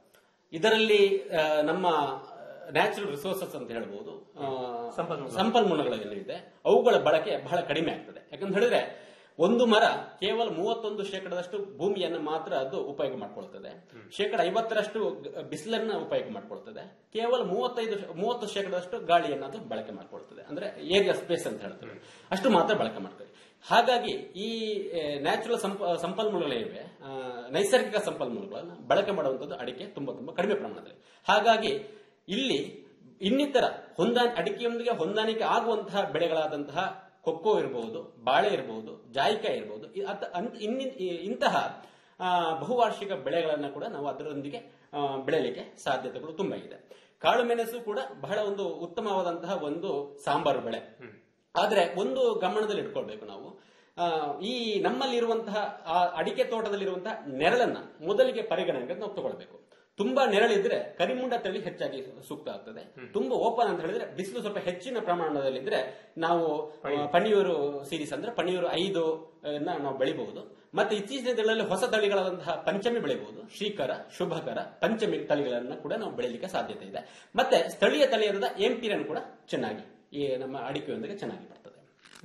ಇದರಲ್ಲಿ ಆ, ನಮ್ಮ ನ್ಯಾಚುರಲ್ ರಿಸೋರ್ಸಸ್ ಅಂತ ಹೇಳ್ಬೋದು ಆ, ಸಂಪನ್ಮೂಲ. ಸಂಪನ್ಮೂಲಗಳೇನಿದೆ ಅವುಗಳ ಬಳಕೆ ಬಹಳ ಕಡಿಮೆ ಆಗ್ತದೆ ಯಾಕಂತ ಹೇಳಿದ್ರೆ ಒಂದು ಮರ ಕೇವಲ ಮೂವತ್ತೊಂದು ಶೇಕಡದಷ್ಟು ಭೂಮಿಯನ್ನು ಮಾತ್ರ ಅದು ಉಪಯೋಗ ಮಾಡ್ಕೊಳ್ತದೆ ಶೇಕಡ ಐವತ್ತರಷ್ಟು ಗ- ಬಿಸಿಲನ್ನ ಉಪಯೋಗ ಮಾಡ್ಕೊಳ್ತದೆ ಕೇವಲ ಮೂವತ್ತೈದು ಮೂವತ್ತು ಶೇಕಡದಷ್ಟು ಗಾಳಿಯನ್ನು ಅದು ಬಳಕೆ ಮಾಡ್ಕೊಳ್ತದೆ ಅಂದ್ರೆ ಏರಿಯಾ ಸ್ಪೇಸ್ ಅಂತ ಹೇಳ್ತೇವೆ ಅಷ್ಟು ಮಾತ್ರ ಬಳಕೆ ಮಾಡ್ತದೆ ಹಾಗಾಗಿ ಈ ನ್ಯಾಚುರಲ್ ಸಂಪನ್ಮೂಲಗಳಿವೆ ಆ, ನೈಸರ್ಗಿಕ ಸಂಪನ್ಮೂಲಗಳನ್ನು ಬಳಕೆ ಮಾಡುವಂಥದ್ದು ಅಡಿಕೆ ತುಂಬಾ ತುಂಬಾ ಕಡಿಮೆ ಪ್ರಮಾಣದಲ್ಲಿ ಹಾಗಾಗಿ ಇಲ್ಲಿ ಇನ್ನಿತರ ಹೊಂದಾಣ ಅಡಿಕೆಯೊಂದಿಗೆ ಹೊಂದಾಣಿಕೆ ಆಗುವಂತಹ ಬೆಳೆಗಳಾದಂತಹ ಕೊಕ್ಕೋ ಇರಬಹುದು ಬಾಳೆ ಇರಬಹುದು ಜಾಯಿಕಾಯಿ ಇರಬಹುದು ಇ- ಅತ- ಅಂತ್- ಇನ್ನಿ- ಇ- ಇಂತಹ ಆ, ಬಹುವಾರ್ಷಿಕ ಬೆಳೆಗಳನ್ನ ಕೂಡ ನಾವು ಅದರೊಂದಿಗೆ ಆ, ಬೆಳೆಯಲಿಕ್ಕೆ ಸಾಧ್ಯತೆಗಳು ತುಂಬಾ ಇದೆ ಕಾಳು ಮೆಣಸು ಕೂಡ ಬಹಳ ಒಂದು ಉತ್ತಮವಾದಂತಹ ಒಂದು ಸಾಂಬಾರು ಬೆಳೆ ಆದ್ರೆ ಒಂದು ಗಮನದಲ್ಲಿ ಇಟ್ಕೊಳ್ಬೇಕು ನಾವು ಆ, ಈ ನಮ್ಮಲ್ಲಿರುವಂತಹ ಆ ಅಡಿಕೆ ತೋಟದಲ್ಲಿರುವಂತಹ ನೆರಳನ್ನ ಮೊದಲಿಗೆ ಪರಿಗಣನೆಗೆ ನಾವು ತಗೊಳ್ಬೇಕು ತುಂಬಾ ನೆರಳಿದ್ರೆ ಕರಿಮುಂಡ ತಳಿ ಹೆಚ್ಚಾಗಿ ಸೂಕ್ತ ಆಗ್ತದೆ ತುಂಬಾ ಓಪನ್ ಅಂತ ಹೇಳಿದ್ರೆ ಬಿಸಿಲು ಸ್ವಲ್ಪ ಹೆಚ್ಚಿನ ಪ್ರಮಾಣದಲ್ಲಿದ್ರೆ ನಾವು ಆ, ಪಣಿಯೂರು ಸೀರೀಸ್ ಅಂದ್ರೆ ಪಣಿಯೂರು ಐದು ಅನ್ನ ನಾವು ಬೆಳಿಬಹುದು ಮತ್ತೆ ಇತ್ತೀಚಿನ ದಿನಗಳಲ್ಲಿ ಹೊಸ ತಳಿಗಳಾದಂತಹ ಪಂಚಮಿ ಬೆಳಿಬಹುದು ಶ್ರೀಕರ ಶುಭಕರ ಪಂಚಮಿ ತಳಿಗಳನ್ನ ಕೂಡ ನಾವು ಬೆಳಿಲಿಕ್ಕೆ ಸಾಧ್ಯತೆ ಇದೆ ಮತ್ತೆ ಸ್ಥಳೀಯ ತಳಿಯಾದ ಎಂಪಿರನ್ ಕೂಡ ಚೆನ್ನಾಗಿ ಈ ನಮ್ಮ ಅಡಿಕೆಯೊಂದಿಗೆ ಚೆನ್ನಾಗಿ ಬರ್ತದೆ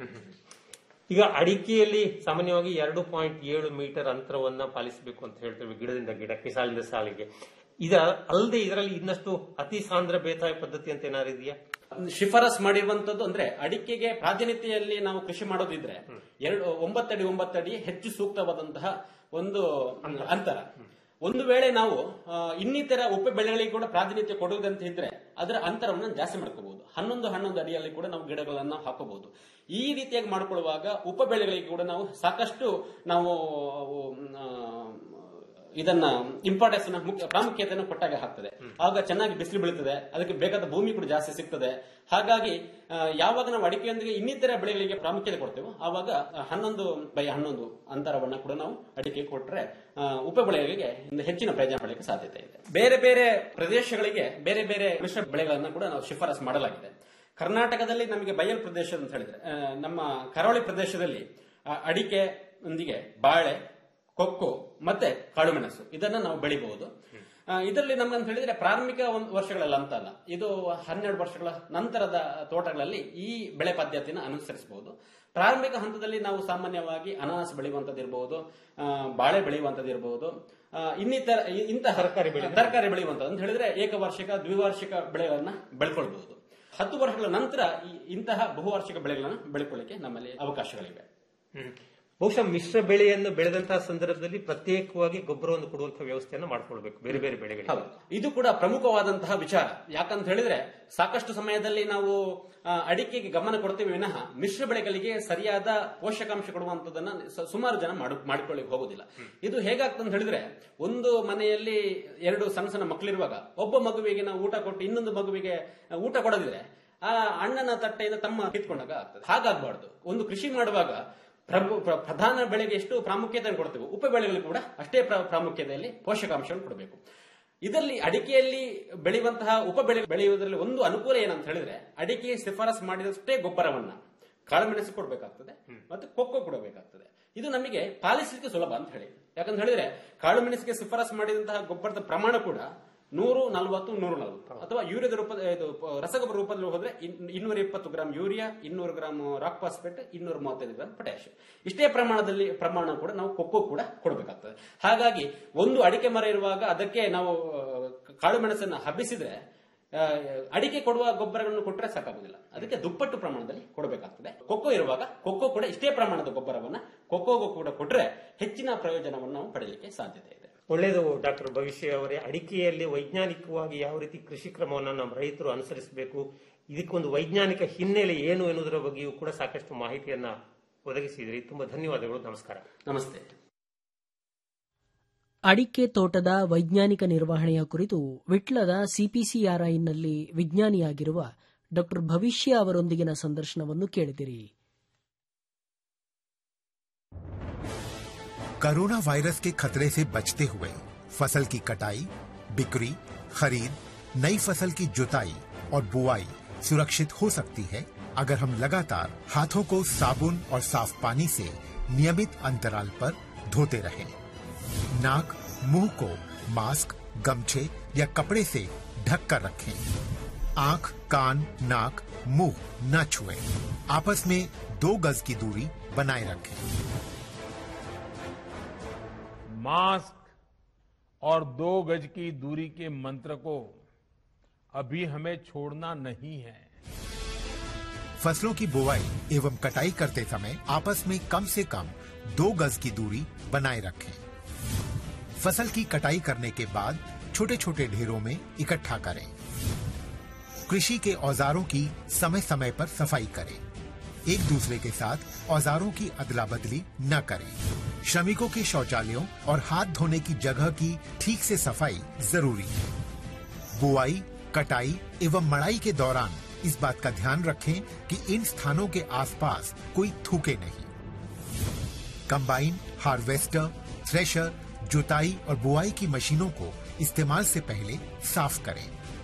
ಈಗ ಅಡಿಕೆಯಲ್ಲಿ ಸಾಮಾನ್ಯವಾಗಿ ಎರಡು ಪಾಯಿಂಟ್ ಏಳು ಮೀಟರ್ ಅಂತರವನ್ನ ಪಾಲಿಸಬೇಕು ಅಂತ ಹೇಳ್ತೇವೆ ಗಿಡದಿಂದ ಗಿಡಕ್ಕೆ ಸಾಲಿಂದ ಸಾಲಿಗೆ ಇದ ಅಲ್ಲದೆ ಇದರಲ್ಲಿ ಇನ್ನಷ್ಟು ಅತಿ ಸಾಂದ್ರ ಬೇಸಾಯ ಪದ್ಧತಿ ಅಂತ ಏನಾದ್ರು ಇದೆಯಾ ಶಿಫಾರಸ್ ಮಾಡಿರುವಂತದ್ದು ಅಂದ್ರೆ ಅಡಿಕೆಗೆ ಪ್ರಾತಿನಿಧ್ಯದಲ್ಲಿ ನಾವು ಕೃಷಿ ಮಾಡೋದಿದ್ರೆ ಎರಡು ಒಂಬತ್ತಡಿ ಒಂಬತ್ತಡಿ ಹೆಚ್ಚು ಸೂಕ್ತವಾದಂತಹ ಒಂದು ಅಂತರ ಒಂದು ವೇಳೆ ನಾವು ಆ, ಇನ್ನಿತರ ಉಪ ಬೆಳೆಗಳಿಗೆ ಕೂಡ ಪ್ರಾತಿನಿಧ್ಯ ಕೊಡುವುದಂತ ಇದ್ರೆ ಅದರ ಅಂತರವನ್ನು ಜಾಸ್ತಿ ಮಾಡ್ಕೋಬಹುದು ಹನ್ನೊಂದು ಹನ್ನೊಂದು ಅಡಿಯಲ್ಲಿ ಕೂಡ ನಾವು ಗಿಡಗಳನ್ನ ಹಾಕಬಹುದು ಈ ರೀತಿಯಾಗಿ ಮಾಡ್ಕೊಳ್ಳುವಾಗ ಉಪ ಬೆಳೆಗಳಿಗೆ ಕೂಡ ನಾವು ಸಾಕಷ್ಟು ನಾವು ಆ, ಇದನ್ನ ಇಂಪಾರ್ಟೆನ್ಸ್ ಮುಖ್ಯ ಪ್ರಾಮುಖ್ಯತೆಯನ್ನು ಕೊಟ್ಟಾಗ ಆಗ್ತದೆ ಆಗ ಚೆನ್ನಾಗಿ ಬಿಸಿಲು ಬೀಳುತ್ತದೆ ಅದಕ್ಕೆ ಬೇಕಾದ ಭೂಮಿ ಕೂಡ ಜಾಸ್ತಿ ಸಿಗ್ತದೆ ಹಾಗಾಗಿ ಆ, ಯಾವಾಗ ನಾವು ಅಡಿಕೆಯೊಂದಿಗೆ ಇನ್ನಿತರ ಬೆಳೆಗಳಿಗೆ ಪ್ರಾಮುಖ್ಯತೆ ಕೊಡ್ತೇವೋ ಆವಾಗ ಆ, ಹನ್ನೊಂದು ಬೈ ಹನ್ನೊಂದು ಅಂತರವನ್ನ ಕೂಡ ನಾವು ಅಡಿಕೆ ಕೊಟ್ರೆ ಆ, ಉಪ ಬೆಳೆಗಳಿಗೆ ಇನ್ನು ಹೆಚ್ಚಿನ ಪ್ರಯೋಜನ ಪಡೆಯಲಿಕ್ಕೆ ಸಾಧ್ಯತೆ ಇದೆ ಬೇರೆ ಬೇರೆ ಪ್ರದೇಶಗಳಿಗೆ ಬೇರೆ ಬೇರೆ ಮಿಶ್ರ ಬೆಳೆಗಳನ್ನ ಕೂಡ ನಾವು ಶಿಫಾರಸ್ ಮಾಡಲಾಗಿದೆ ಕರ್ನಾಟಕದಲ್ಲಿ ನಮಗೆ ಬಯಲು ಪ್ರದೇಶ ಅಂತ ಹೇಳಿದ್ರೆ ಆ, ನಮ್ಮ ಕರಾವಳಿ ಪ್ರದೇಶದಲ್ಲಿ ಆ, ಅಡಿಕೆ ಒಂದಿಗೆ ಬಾಳೆ ಕೊಕ್ಕೋ ಮತ್ತೆ ಕಾಳುಮೆಣಸು ಇದನ್ನ ನಾವು ಬೆಳಿಬಹುದು ಆ, ಇದರಲ್ಲಿ ನಮ್ಗಂತ ಹೇಳಿದ್ರೆ ಪ್ರಾರಂಭಿಕ ಒಂದು ವರ್ಷಗಳೆಲ್ಲ ಅಂತ ಅಲ್ಲ ಇದು ಹನ್ನೆರಡು ವರ್ಷಗಳ ನಂತರದ ತೋಟಗಳಲ್ಲಿ ಈ ಬೆಳೆ ಪದ್ಧತಿನ ಅನುಸರಿಸಬಹುದು ಪ್ರಾರಂಭಿಕ ಹಂತದಲ್ಲಿ ನಾವು ಸಾಮಾನ್ಯವಾಗಿ ಅನಾನಸ್ ಬೆಳೆಯುವಂತದ್ದಿರಬಹುದು ಆ, ಬಾಳೆ ಬೆಳೆಯುವಂತದ್ದಿರಬಹುದು ಆ, ಇನ್ನಿತರ ಇ- ಇಂತಹ ತರಕಾರಿ ಬೆಳೆ ತರಕಾರಿ ಬೆಳೆಯುವಂತದ್ದು ಅಂತ ಹೇಳಿದ್ರೆ ಏಕವಾರ್ಷಿಕ ದ್ವಿವಾರ್ಷಿಕ ಬೆಳೆಗಳನ್ನ ಬೆಳ್ಕೊಳ್ಬಹುದು ಹತ್ತು ವರ್ಷಗಳ ನಂತರ ಈ ಇಂತಹ ಬಹುವಾರ್ಷಿಕ ಬೆಳೆಗಳನ್ನ ಬೆಳ್ಕೊಳ್ಳಿಕ್ಕೆ ನಮ್ಮಲ್ಲಿ ಅವಕಾಶಗಳಿವೆ ಬಹುಶಃ ಮಿಶ್ರ ಬೆಳೆಯನ್ನು ಬೆಳೆದಂತಹ ಸಂದರ್ಭದಲ್ಲಿ ಪ್ರತ್ಯೇಕವಾಗಿ ಗೊಬ್ಬರವನ್ನು ಕೊಡುವಂತಹ ವ್ಯವಸ್ಥೆಯನ್ನು ಮಾಡ್ಕೊಳ್ಬೇಕು ಬೇರೆ ಬೇರೆ ಬೆಳೆಗಳಿಗೆ ಹೌದು ಇದು ಕೂಡ ಪ್ರಮುಖವಾದಂತಹ ವಿಚಾರ ಯಾಕಂತ ಹೇಳಿದ್ರೆ ಸಾಕಷ್ಟು ಸಮಯದಲ್ಲಿ ನಾವು ಆ, ಅಡಿಕೆಗೆ ಗಮನ ಕೊಡ್ತೇವೆ ವಿನಃ ಮಿಶ್ರ ಬೆಳೆಗಳಿಗೆ ಸರಿಯಾದ ಪೋಷಕಾಂಶ ಕೊಡುವಂತದನ್ನ ಸ- ಸುಮಾರು ಜನ ಮಾಡು ಮಾಡಿಕೊಳ್ಳಿಕ್ಕೆ ಹೋಗುದಿಲ್ಲ ಇದು ಹೇಗಾಗ್ತದೆ ಅಂತ ಹೇಳಿದ್ರೆ ಒಂದು ಮನೆಯಲ್ಲಿ ಎರಡು ಸಣ್ಣ ಸಣ್ಣ ಮಕ್ಕಳಿರುವಾಗ ಒಬ್ಬ ಮಗುವಿಗೆ ನಾವು ಊಟ ಕೊಟ್ಟು ಇನ್ನೊಂದು ಮಗುವಿಗೆ ಆ, ಊಟ ಕೊಡದಿದ್ರೆ ಆ ಅಣ್ಣನ ತಟ್ಟೆಯಿಂದ ತಮ್ಮ ಕಿತ್ಕೊಂಡಾಗ ಆಗ್ತದೆ ಹಾಗಾಗಬಾರ್ದು ಒಂದು ಕೃಷಿ ಮಾಡುವಾಗ ಪ್ರಭು ಪ್ರ- ಪ್ರಧಾನ ಬೆಳೆಗೆ ಎಷ್ಟು ಪ್ರಾಮುಖ್ಯತೆ ಕೊಡ್ತೇವೆ ಉಪ ಬೆಳೆಗಳಿಗೆ ಕೂಡ ಅಷ್ಟೇ ಪ್ರ- ಪ್ರಾಮುಖ್ಯತೆಯಲ್ಲಿ ಪೋಷಕಾಂಶವನ್ನು ಕೊಡಬೇಕು ಇದರಲ್ಲಿ ಅಡಿಕೆಯಲ್ಲಿ ಬೆಳೆಯುವಂತಹ ಉಪ ಬೆಳೆ ಬೆಳೆಯುವುದರಲ್ಲಿ ಒಂದು ಅನುಕೂಲ ಏನಂತ ಹೇಳಿದ್ರೆ ಅಡಿಕೆ ಶಿಫಾರಸ್ ಮಾಡಿದಷ್ಟೇ ಗೊಬ್ಬರವನ್ನ ಕಾಳುಮೆಣಸು ಕೊಡಬೇಕಾಗ್ತದೆ ಮತ್ತು ಕೊಕ್ಕೋ ಕೊಡಬೇಕಾಗ್ತದೆ ಇದು ನಮಗೆ ಪಾಲಿಸಲಿಕ್ಕೆ ಸುಲಭ ಅಂತ ಹೇಳಿ ಯಾಕಂತ ಹೇಳಿದ್ರೆ ಕಾಳುಮೆಣಸಿಗೆ ಶಿಫಾರಸ್ ಮಾಡಿದಂತಹ ಗೊಬ್ಬರದ ಪ್ರಮಾಣ ಕೂಡ ನೂರು ನಲವತ್ತು ನೂರು ನಲವತ್ತು ಅಥವಾ ಯೂರಿಯಾದ ರೂಪ ಇದು ಪ- ರಸಗೊಬ್ಬರ ರೂಪದಲ್ಲಿ ಹೋದ್ರೆ ಇನ್- ಇನ್ನೂರ ಇಪ್ಪತ್ತು ಗ್ರಾಂ ಯೂರಿಯಾ ಇನ್ನೂರು ಗ್ರಾಂ ರಾಕ್ ಫಾಸ್ಫೇಟ್ ಇನ್ನೂರ ಮೂವತ್ತೈದು ಗ್ರಾಂ ಪೊಟ್ಯಾಶ್ ಇಷ್ಟೇ ಪ್ರಮಾಣದಲ್ಲಿ ಪ್ರಮಾಣ ಕೂಡ ನಾವು ಕೊಕ್ಕೋ ಕೂಡ ಕೊಡಬೇಕಾಗ್ತದೆ ಹಾಗಾಗಿ ಒಂದು ಅಡಿಕೆ ಮರ ಇರುವಾಗ ಅದಕ್ಕೆ ನಾವು ಆ, ಕಾಳು ಮೆಣಸನ್ನ ಹಬ್ಬಿಸಿದ್ರೆ ಆ, ಅಡಿಕೆ ಕೊಡುವ ಗೊಬ್ಬರಗಳನ್ನು ಕೊಟ್ಟರೆ ಸಾಕಾಗುದಿಲ್ಲ ಅದಕ್ಕೆ ದುಪ್ಪಟ್ಟು ಪ್ರಮಾಣದಲ್ಲಿ ಕೊಡಬೇಕಾಗ್ತದೆ ಕೊಕ್ಕೋ ಇರುವಾಗ ಕೊಕ್ಕೋ ಕೂಡ ಇಷ್ಟೇ ಪ್ರಮಾಣದ ಗೊಬ್ಬರವನ್ನ ಕೊಕ್ಕೋಗೂ ಕೂಡ ಕೊಟ್ಟರೆ ಹೆಚ್ಚಿನ ಪ್ರಯೋಜನವನ್ನು ನಾವು ಪಡೆಯಲಿಕ್ಕೆ ಸಾಧ್ಯತೆ ಇದೆ ಒಳ್ಳೆಯದು ಡಾಕ್ಟರ್ ಭವಿಷ್ಯ ಅವರೇ ಅಡಿಕೆಯಲ್ಲಿ ವೈಜ್ಞಾನಿಕವಾಗಿ ಯಾವ ರೀತಿ ಕೃಷಿ ಕ್ರಮವನ್ನು ನಮ್ಮ ರೈತರು ಅನುಸರಿಸಬೇಕು ಇದಕ್ಕೊಂದು ವೈಜ್ಞಾನಿಕ ಹಿನ್ನೆಲೆ ಏನು ಎನ್ನುವುದರ ಬಗ್ಗೆಯೂ ಕೂಡ ಸಾಕಷ್ಟು ಮಾಹಿತಿಯನ್ನ ಒದಗಿಸಿದ್ರಿ ತುಂಬಾ ಧನ್ಯವಾದಗಳು ನಮಸ್ಕಾರ ನಮಸ್ತೆ ಅಡಿಕೆ ತೋಟದ ವೈಜ್ಞಾನಿಕ ನಿರ್ವಹಣೆಯ ಕುರಿತು ವಿಟ್ಲದ ಸಿಪಿಸಿಆರ್ಐನಲ್ಲಿ ವಿಜ್ಞಾನಿಯಾಗಿರುವ ಡಾ ಭವಿಷ್ಯ ಅವರೊಂದಿಗಿನ ಸಂದರ್ಶನವನ್ನು ಕೇಳಿದಿರಿ कोरोना वायरस के खतरे से बचते हुए फसल की कटाई बिक्री खरीद नई फसल की जुताई और बुआई सुरक्षित हो सकती है अगर हम लगातार हाथों को साबुन और साफ पानी से नियमित अंतराल पर धोते रहें। नाक मुंह को मास्क गमछे या कपड़े से ढक कर रखें आंख कान नाक मुंह न छुएं। आपस में दो गज की दूरी बनाए रखें मास्क और दो गज की दूरी के मंत्र को अभी हमें छोड़ना नहीं है फसलों की बुवाई एवं कटाई करते समय आपस में कम से कम दो गज की दूरी बनाए रखें फसल की कटाई करने के बाद छोटे छोटे ढेरों में इकट्ठा करें कृषि के औजारों की समय समय पर सफाई करें एक दूसरे के साथ औजारों की अदला बदली न करें श्रमिकों के शौचालयों और हाथ धोने की जगह की ठीक से सफाई जरूरी है बुआई कटाई एवं मड़ाई के दौरान इस बात का ध्यान रखें कि इन स्थानों के आसपास कोई थूके नहीं कंबाइन हार्वेस्टर थ्रेशर जुताई और बुआई की मशीनों को इस्तेमाल से पहले साफ करें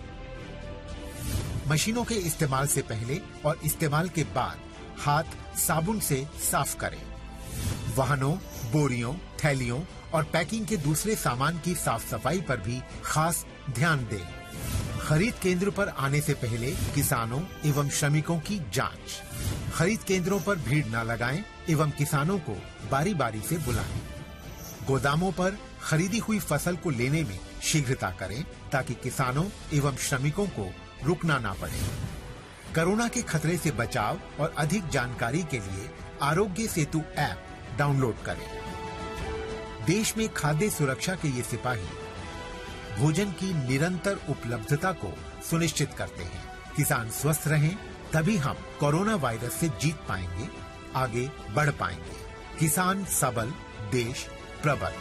मशीनों के इस्तेमाल से पहले और इस्तेमाल के बाद हाथ साबुन से साफ करें वाहनों बोरियों थैलियों और पैकिंग के दूसरे सामान की साफ सफाई पर भी खास ध्यान दें खरीद केंद्र पर आने से पहले किसानों एवं श्रमिकों की जांच खरीद केंद्रों पर भीड़ न लगाएं एवं किसानों को बारी बारी से बुलाएं गोदामों पर खरीदी हुई फसल को लेने में शीघ्रता करें ताकि किसानों एवं श्रमिकों को रुकना ना पड़े कोरोना के खतरे से बचाव और अधिक जानकारी के लिए आरोग्य सेतु ऐप डाउनलोड करें देश में खाद्य सुरक्षा के ये सिपाही भोजन की निरंतर उपलब्धता को सुनिश्चित करते हैं किसान स्वस्थ रहें तभी हम कोरोना वायरस से जीत पाएंगे आगे बढ़ पाएंगे किसान सबल देश प्रबल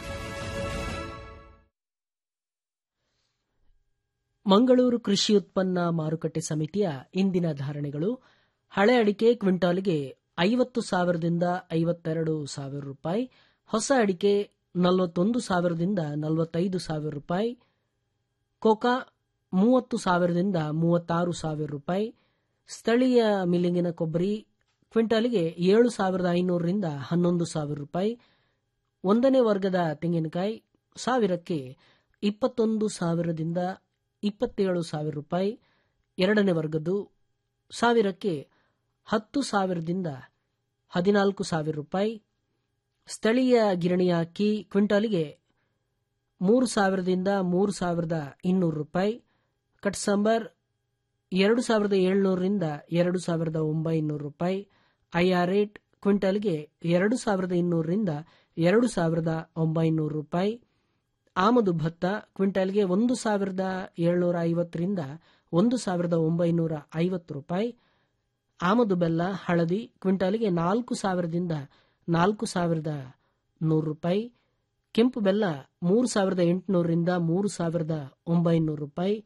ಮಂಗಳೂರು ಕೃಷಿ ಉತ್ಪನ್ನ ಮಾರುಕಟ್ಟೆ ಸಮಿತಿಯ ಇಂದಿನ ಧಾರಣೆಗಳು ಹಳೆ ಅಡಿಕೆ ಕ್ವಿಂಟಾಲ್ಗೆ ಐವತ್ತು ಸಾವಿರದಿಂದ ಐವತ್ತೆರಡು ಸಾವಿರ ರೂಪಾಯಿ ಹೊಸ ಅಡಿಕೆ ನಲವತ್ತೊಂದು ಸಾವಿರದಿಂದ ನಲವತ್ತೈದು ಸಾವಿರ ರೂಪಾಯಿ ಕೋಕಾ ಮೂವತ್ತು ಸಾವಿರದಿಂದ ಮೂವತ್ತಾರು ಸಾವಿರ ರೂಪಾಯಿ ಸ್ಥಳೀಯ ಮಿಲ್ಲಿಂಗಿನ ಕೊಬ್ಬರಿ ಕ್ವಿಂಟಾಲಿಗೆ ಏಳು ಸಾವಿರದ ಐನೂರರಿಂದ ಹನ್ನೊಂದು ಸಾವಿರ ರೂಪಾಯಿ ಒಂದನೇ ವರ್ಗದ ತೆಂಗಿನಕಾಯಿ ಸಾವಿರಕ್ಕೆ ಇಪ್ಪತ್ತೊಂದು ಸಾವಿರದಿಂದ ಇಪ್ಪತ್ತೇಳು ಸಾವಿರ ರೂಪಾಯಿ ಎರಡನೇ ವರ್ಗದ್ದು ಸಾವಿರಕ್ಕೆ ಹತ್ತು ಸಾವಿರದಿಂದ ಹದಿನಾಲ್ಕು ಸಾವಿರ ರೂಪಾಯಿ ಸ್ಥಳೀಯ ಗಿರಣಿಯ ಅಕ್ಕಿ ಕ್ವಿಂಟಾಲಿಗೆ ಮೂರು ಸಾವಿರದಿಂದ ಮೂರು ಸಾವಿರದ ಇನ್ನೂರು ರೂಪಾಯಿ ಕಟ್ಸಂಬರ್ ಎರಡು ಸಾವಿರದ ಏಳ್ನೂರರಿಂದ ಎರಡು ಸಾವಿರದ ಒಂಬೈನೂರು ರೂಪಾಯಿ ಐಆರ್ ರೇಟ್ ಕ್ವಿಂಟಾಲ್ಗೆ ಎರಡು ಸಾವಿರದ ಇನ್ನೂರರಿಂದ ಎರಡು ಸಾವಿರದ ಒಂಬೈನೂರು ರೂಪಾಯಿ ಆಮದು ಭತ್ತ ಕ್ವಿಂಟಾಲ್ಗೆ ಒಂದು ಸಾವಿರದ ಏಳ್ನೂರ ಐವತ್ತರಿಂದ ಒಂದು ಸಾವಿರದ ಒಂಬೈನೂರ ಐವತ್ತು ರೂಪಾಯಿ ಆಮದು ಬೆಲ್ಲ ಹಳದಿ ಕ್ವಿಂಟಾಲ್ಗೆ ನಾಲ್ಕು ಸಾವಿರದಿಂದ ನಾಲ್ಕು ಸಾವಿರದ ನೂರು ರೂಪಾಯಿ ಕೆಂಪು ಬೆಲ್ಲ ಮೂರು ಸಾವಿರದ ಎಂಟುನೂರರಿಂದ ಮೂರು ಸಾವಿರದ ಒಂಬೈನೂರು ರೂಪಾಯಿ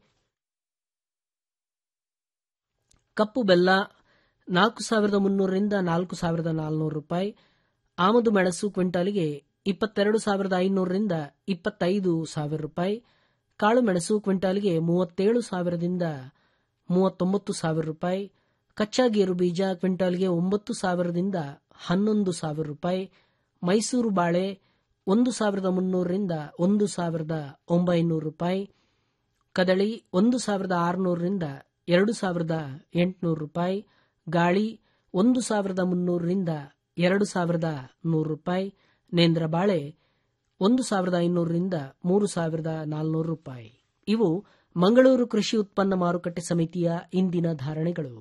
ಕಪ್ಪು ಬೆಲ್ಲ ನಾಲ್ಕು ಸಾವಿರದ ಮುನ್ನೂರರಿಂದ ನಾಲ್ಕು ಸಾವಿರದ ನಾಲ್ನೂರು ರೂಪಾಯಿ ಆಮದು ಮೆಣಸು ಕ್ವಿಂಟಾಲಿಗೆ ಇಪ್ಪತ್ತೆರಡು ಸಾವಿರದ ಐನೂರರಿಂದ ಇಪ್ಪತ್ತೈದು ಸಾವಿರ ರೂಪಾಯಿ ಕಾಳು ಮೆಣಸು ಕ್ವಿಂಟಾಲ್ಗೆ ಮೂವತ್ತೇಳು ಸಾವಿರದಿಂದ ಮೂವತ್ತೊಂಬತ್ತು ಸಾವಿರ ರೂಪಾಯಿ ಕಚ್ಚಾ ಗೇರು ಬೀಜ ಕ್ವಿಂಟಾಲ್ಗೆ ಒಂಬತ್ತು ಸಾವಿರದಿಂದ ಹನ್ನೊಂದು ಸಾವಿರ ರೂಪಾಯಿ ಮೈಸೂರು ಬಾಳೆ ಒಂದು ಸಾವಿರದ ಮುನ್ನೂರರಿಂದ ಒಂದು ಸಾವಿರದ ಒಂಬೈನೂರು ರೂಪಾಯಿ ಕದಳಿ ಒಂದು ಸಾವಿರದ ಆರುನೂರರಿಂದ ಎರಡು ಸಾವಿರದ ಎಂಟುನೂರು ರೂಪಾಯಿ ಗಾಳಿ ಒಂದು ಸಾವಿರದ ಮುನ್ನೂರರಿಂದ ಎರಡು ಸಾವಿರದ ನೂರು ರೂಪಾಯಿ ನೇಂದ್ರ ಬಾಳೆ ಒಂದು ಸಾವಿರದ ಐನೂರರಿಂದ ಮೂರು ಸಾವಿರದ ನಾಲ್ನೂರು ರೂಪಾಯಿ ಇವು ಮಂಗಳೂರು ಕೃಷಿ ಉತ್ಪನ್ನ ಮಾರುಕಟ್ಟೆ ಸಮಿತಿಯ ಇಂದಿನ ಧಾರಣೆಗಳು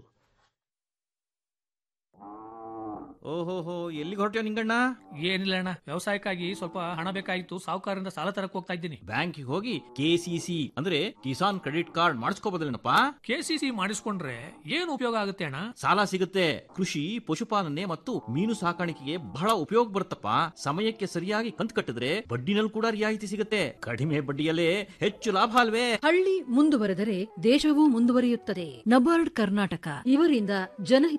ಓಹೋಹೋ ಎಲ್ಲಿಗೆ ಹೊರಟ್ಯೋ ನಿಂಗಣ್ಣ ಏನಿಲ್ಲ ಅಣ್ಣ ವ್ಯವಸಾಯಕ್ಕಾಗಿ ಸ್ವಲ್ಪ ಹಣ ಬೇಕಾಗಿತ್ತು ಸಾಹುಕಾರರಿಂದ ಸಾಲ ತರಕ್ ಹೋಗ್ತಾ ಇದ್ದೀನಿ ಬ್ಯಾಂಕಿಗೆ ಹೋಗಿ ಕೆಸಿಸಿ ಅಂದ್ರೆ ಕಿಸಾನ್ ಕ್ರೆಡಿಟ್ ಕಾರ್ಡ್ ಮಾಡಿಸ್ಕೋಬೋದಲ್ಲೇನಪ್ಪ ಕೆಸಿಸಿ ಮಾಡಿಸ್ಕೊಂಡ್ರೆ ಏನು ಉಪಯೋಗ ಆಗುತ್ತೆ ಅಣ್ಣ ಸಾಲ ಸಿಗುತ್ತೆ ಕೃಷಿ ಪಶುಪಾಲನೆ ಮತ್ತು ಮೀನು ಸಾಕಾಣಿಕೆಗೆ ಬಹಳ ಉಪಯೋಗ ಬರುತ್ತಪ್ಪ ಸಮಯಕ್ಕೆ ಸರಿಯಾಗಿ ಕಂತು ಕಟ್ಟಿದ್ರೆ ಬಡ್ಡಿನಲ್ಲಿ ಕೂಡ ರಿಯಾಯಿತಿ ಸಿಗುತ್ತೆ ಕಡಿಮೆ ಬಡ್ಡಿಯಲ್ಲೇ ಹೆಚ್ಚು ಲಾಭ ಅಲ್ವೇ ಹಳ್ಳಿ ಮುಂದುವರೆದರೆ ದೇಶವೂ ಮುಂದುವರಿಯುತ್ತದೆ ನಬಾರ್ಡ್ ಕರ್ನಾಟಕ ಇವರಿಂದ ಜನಹಿತ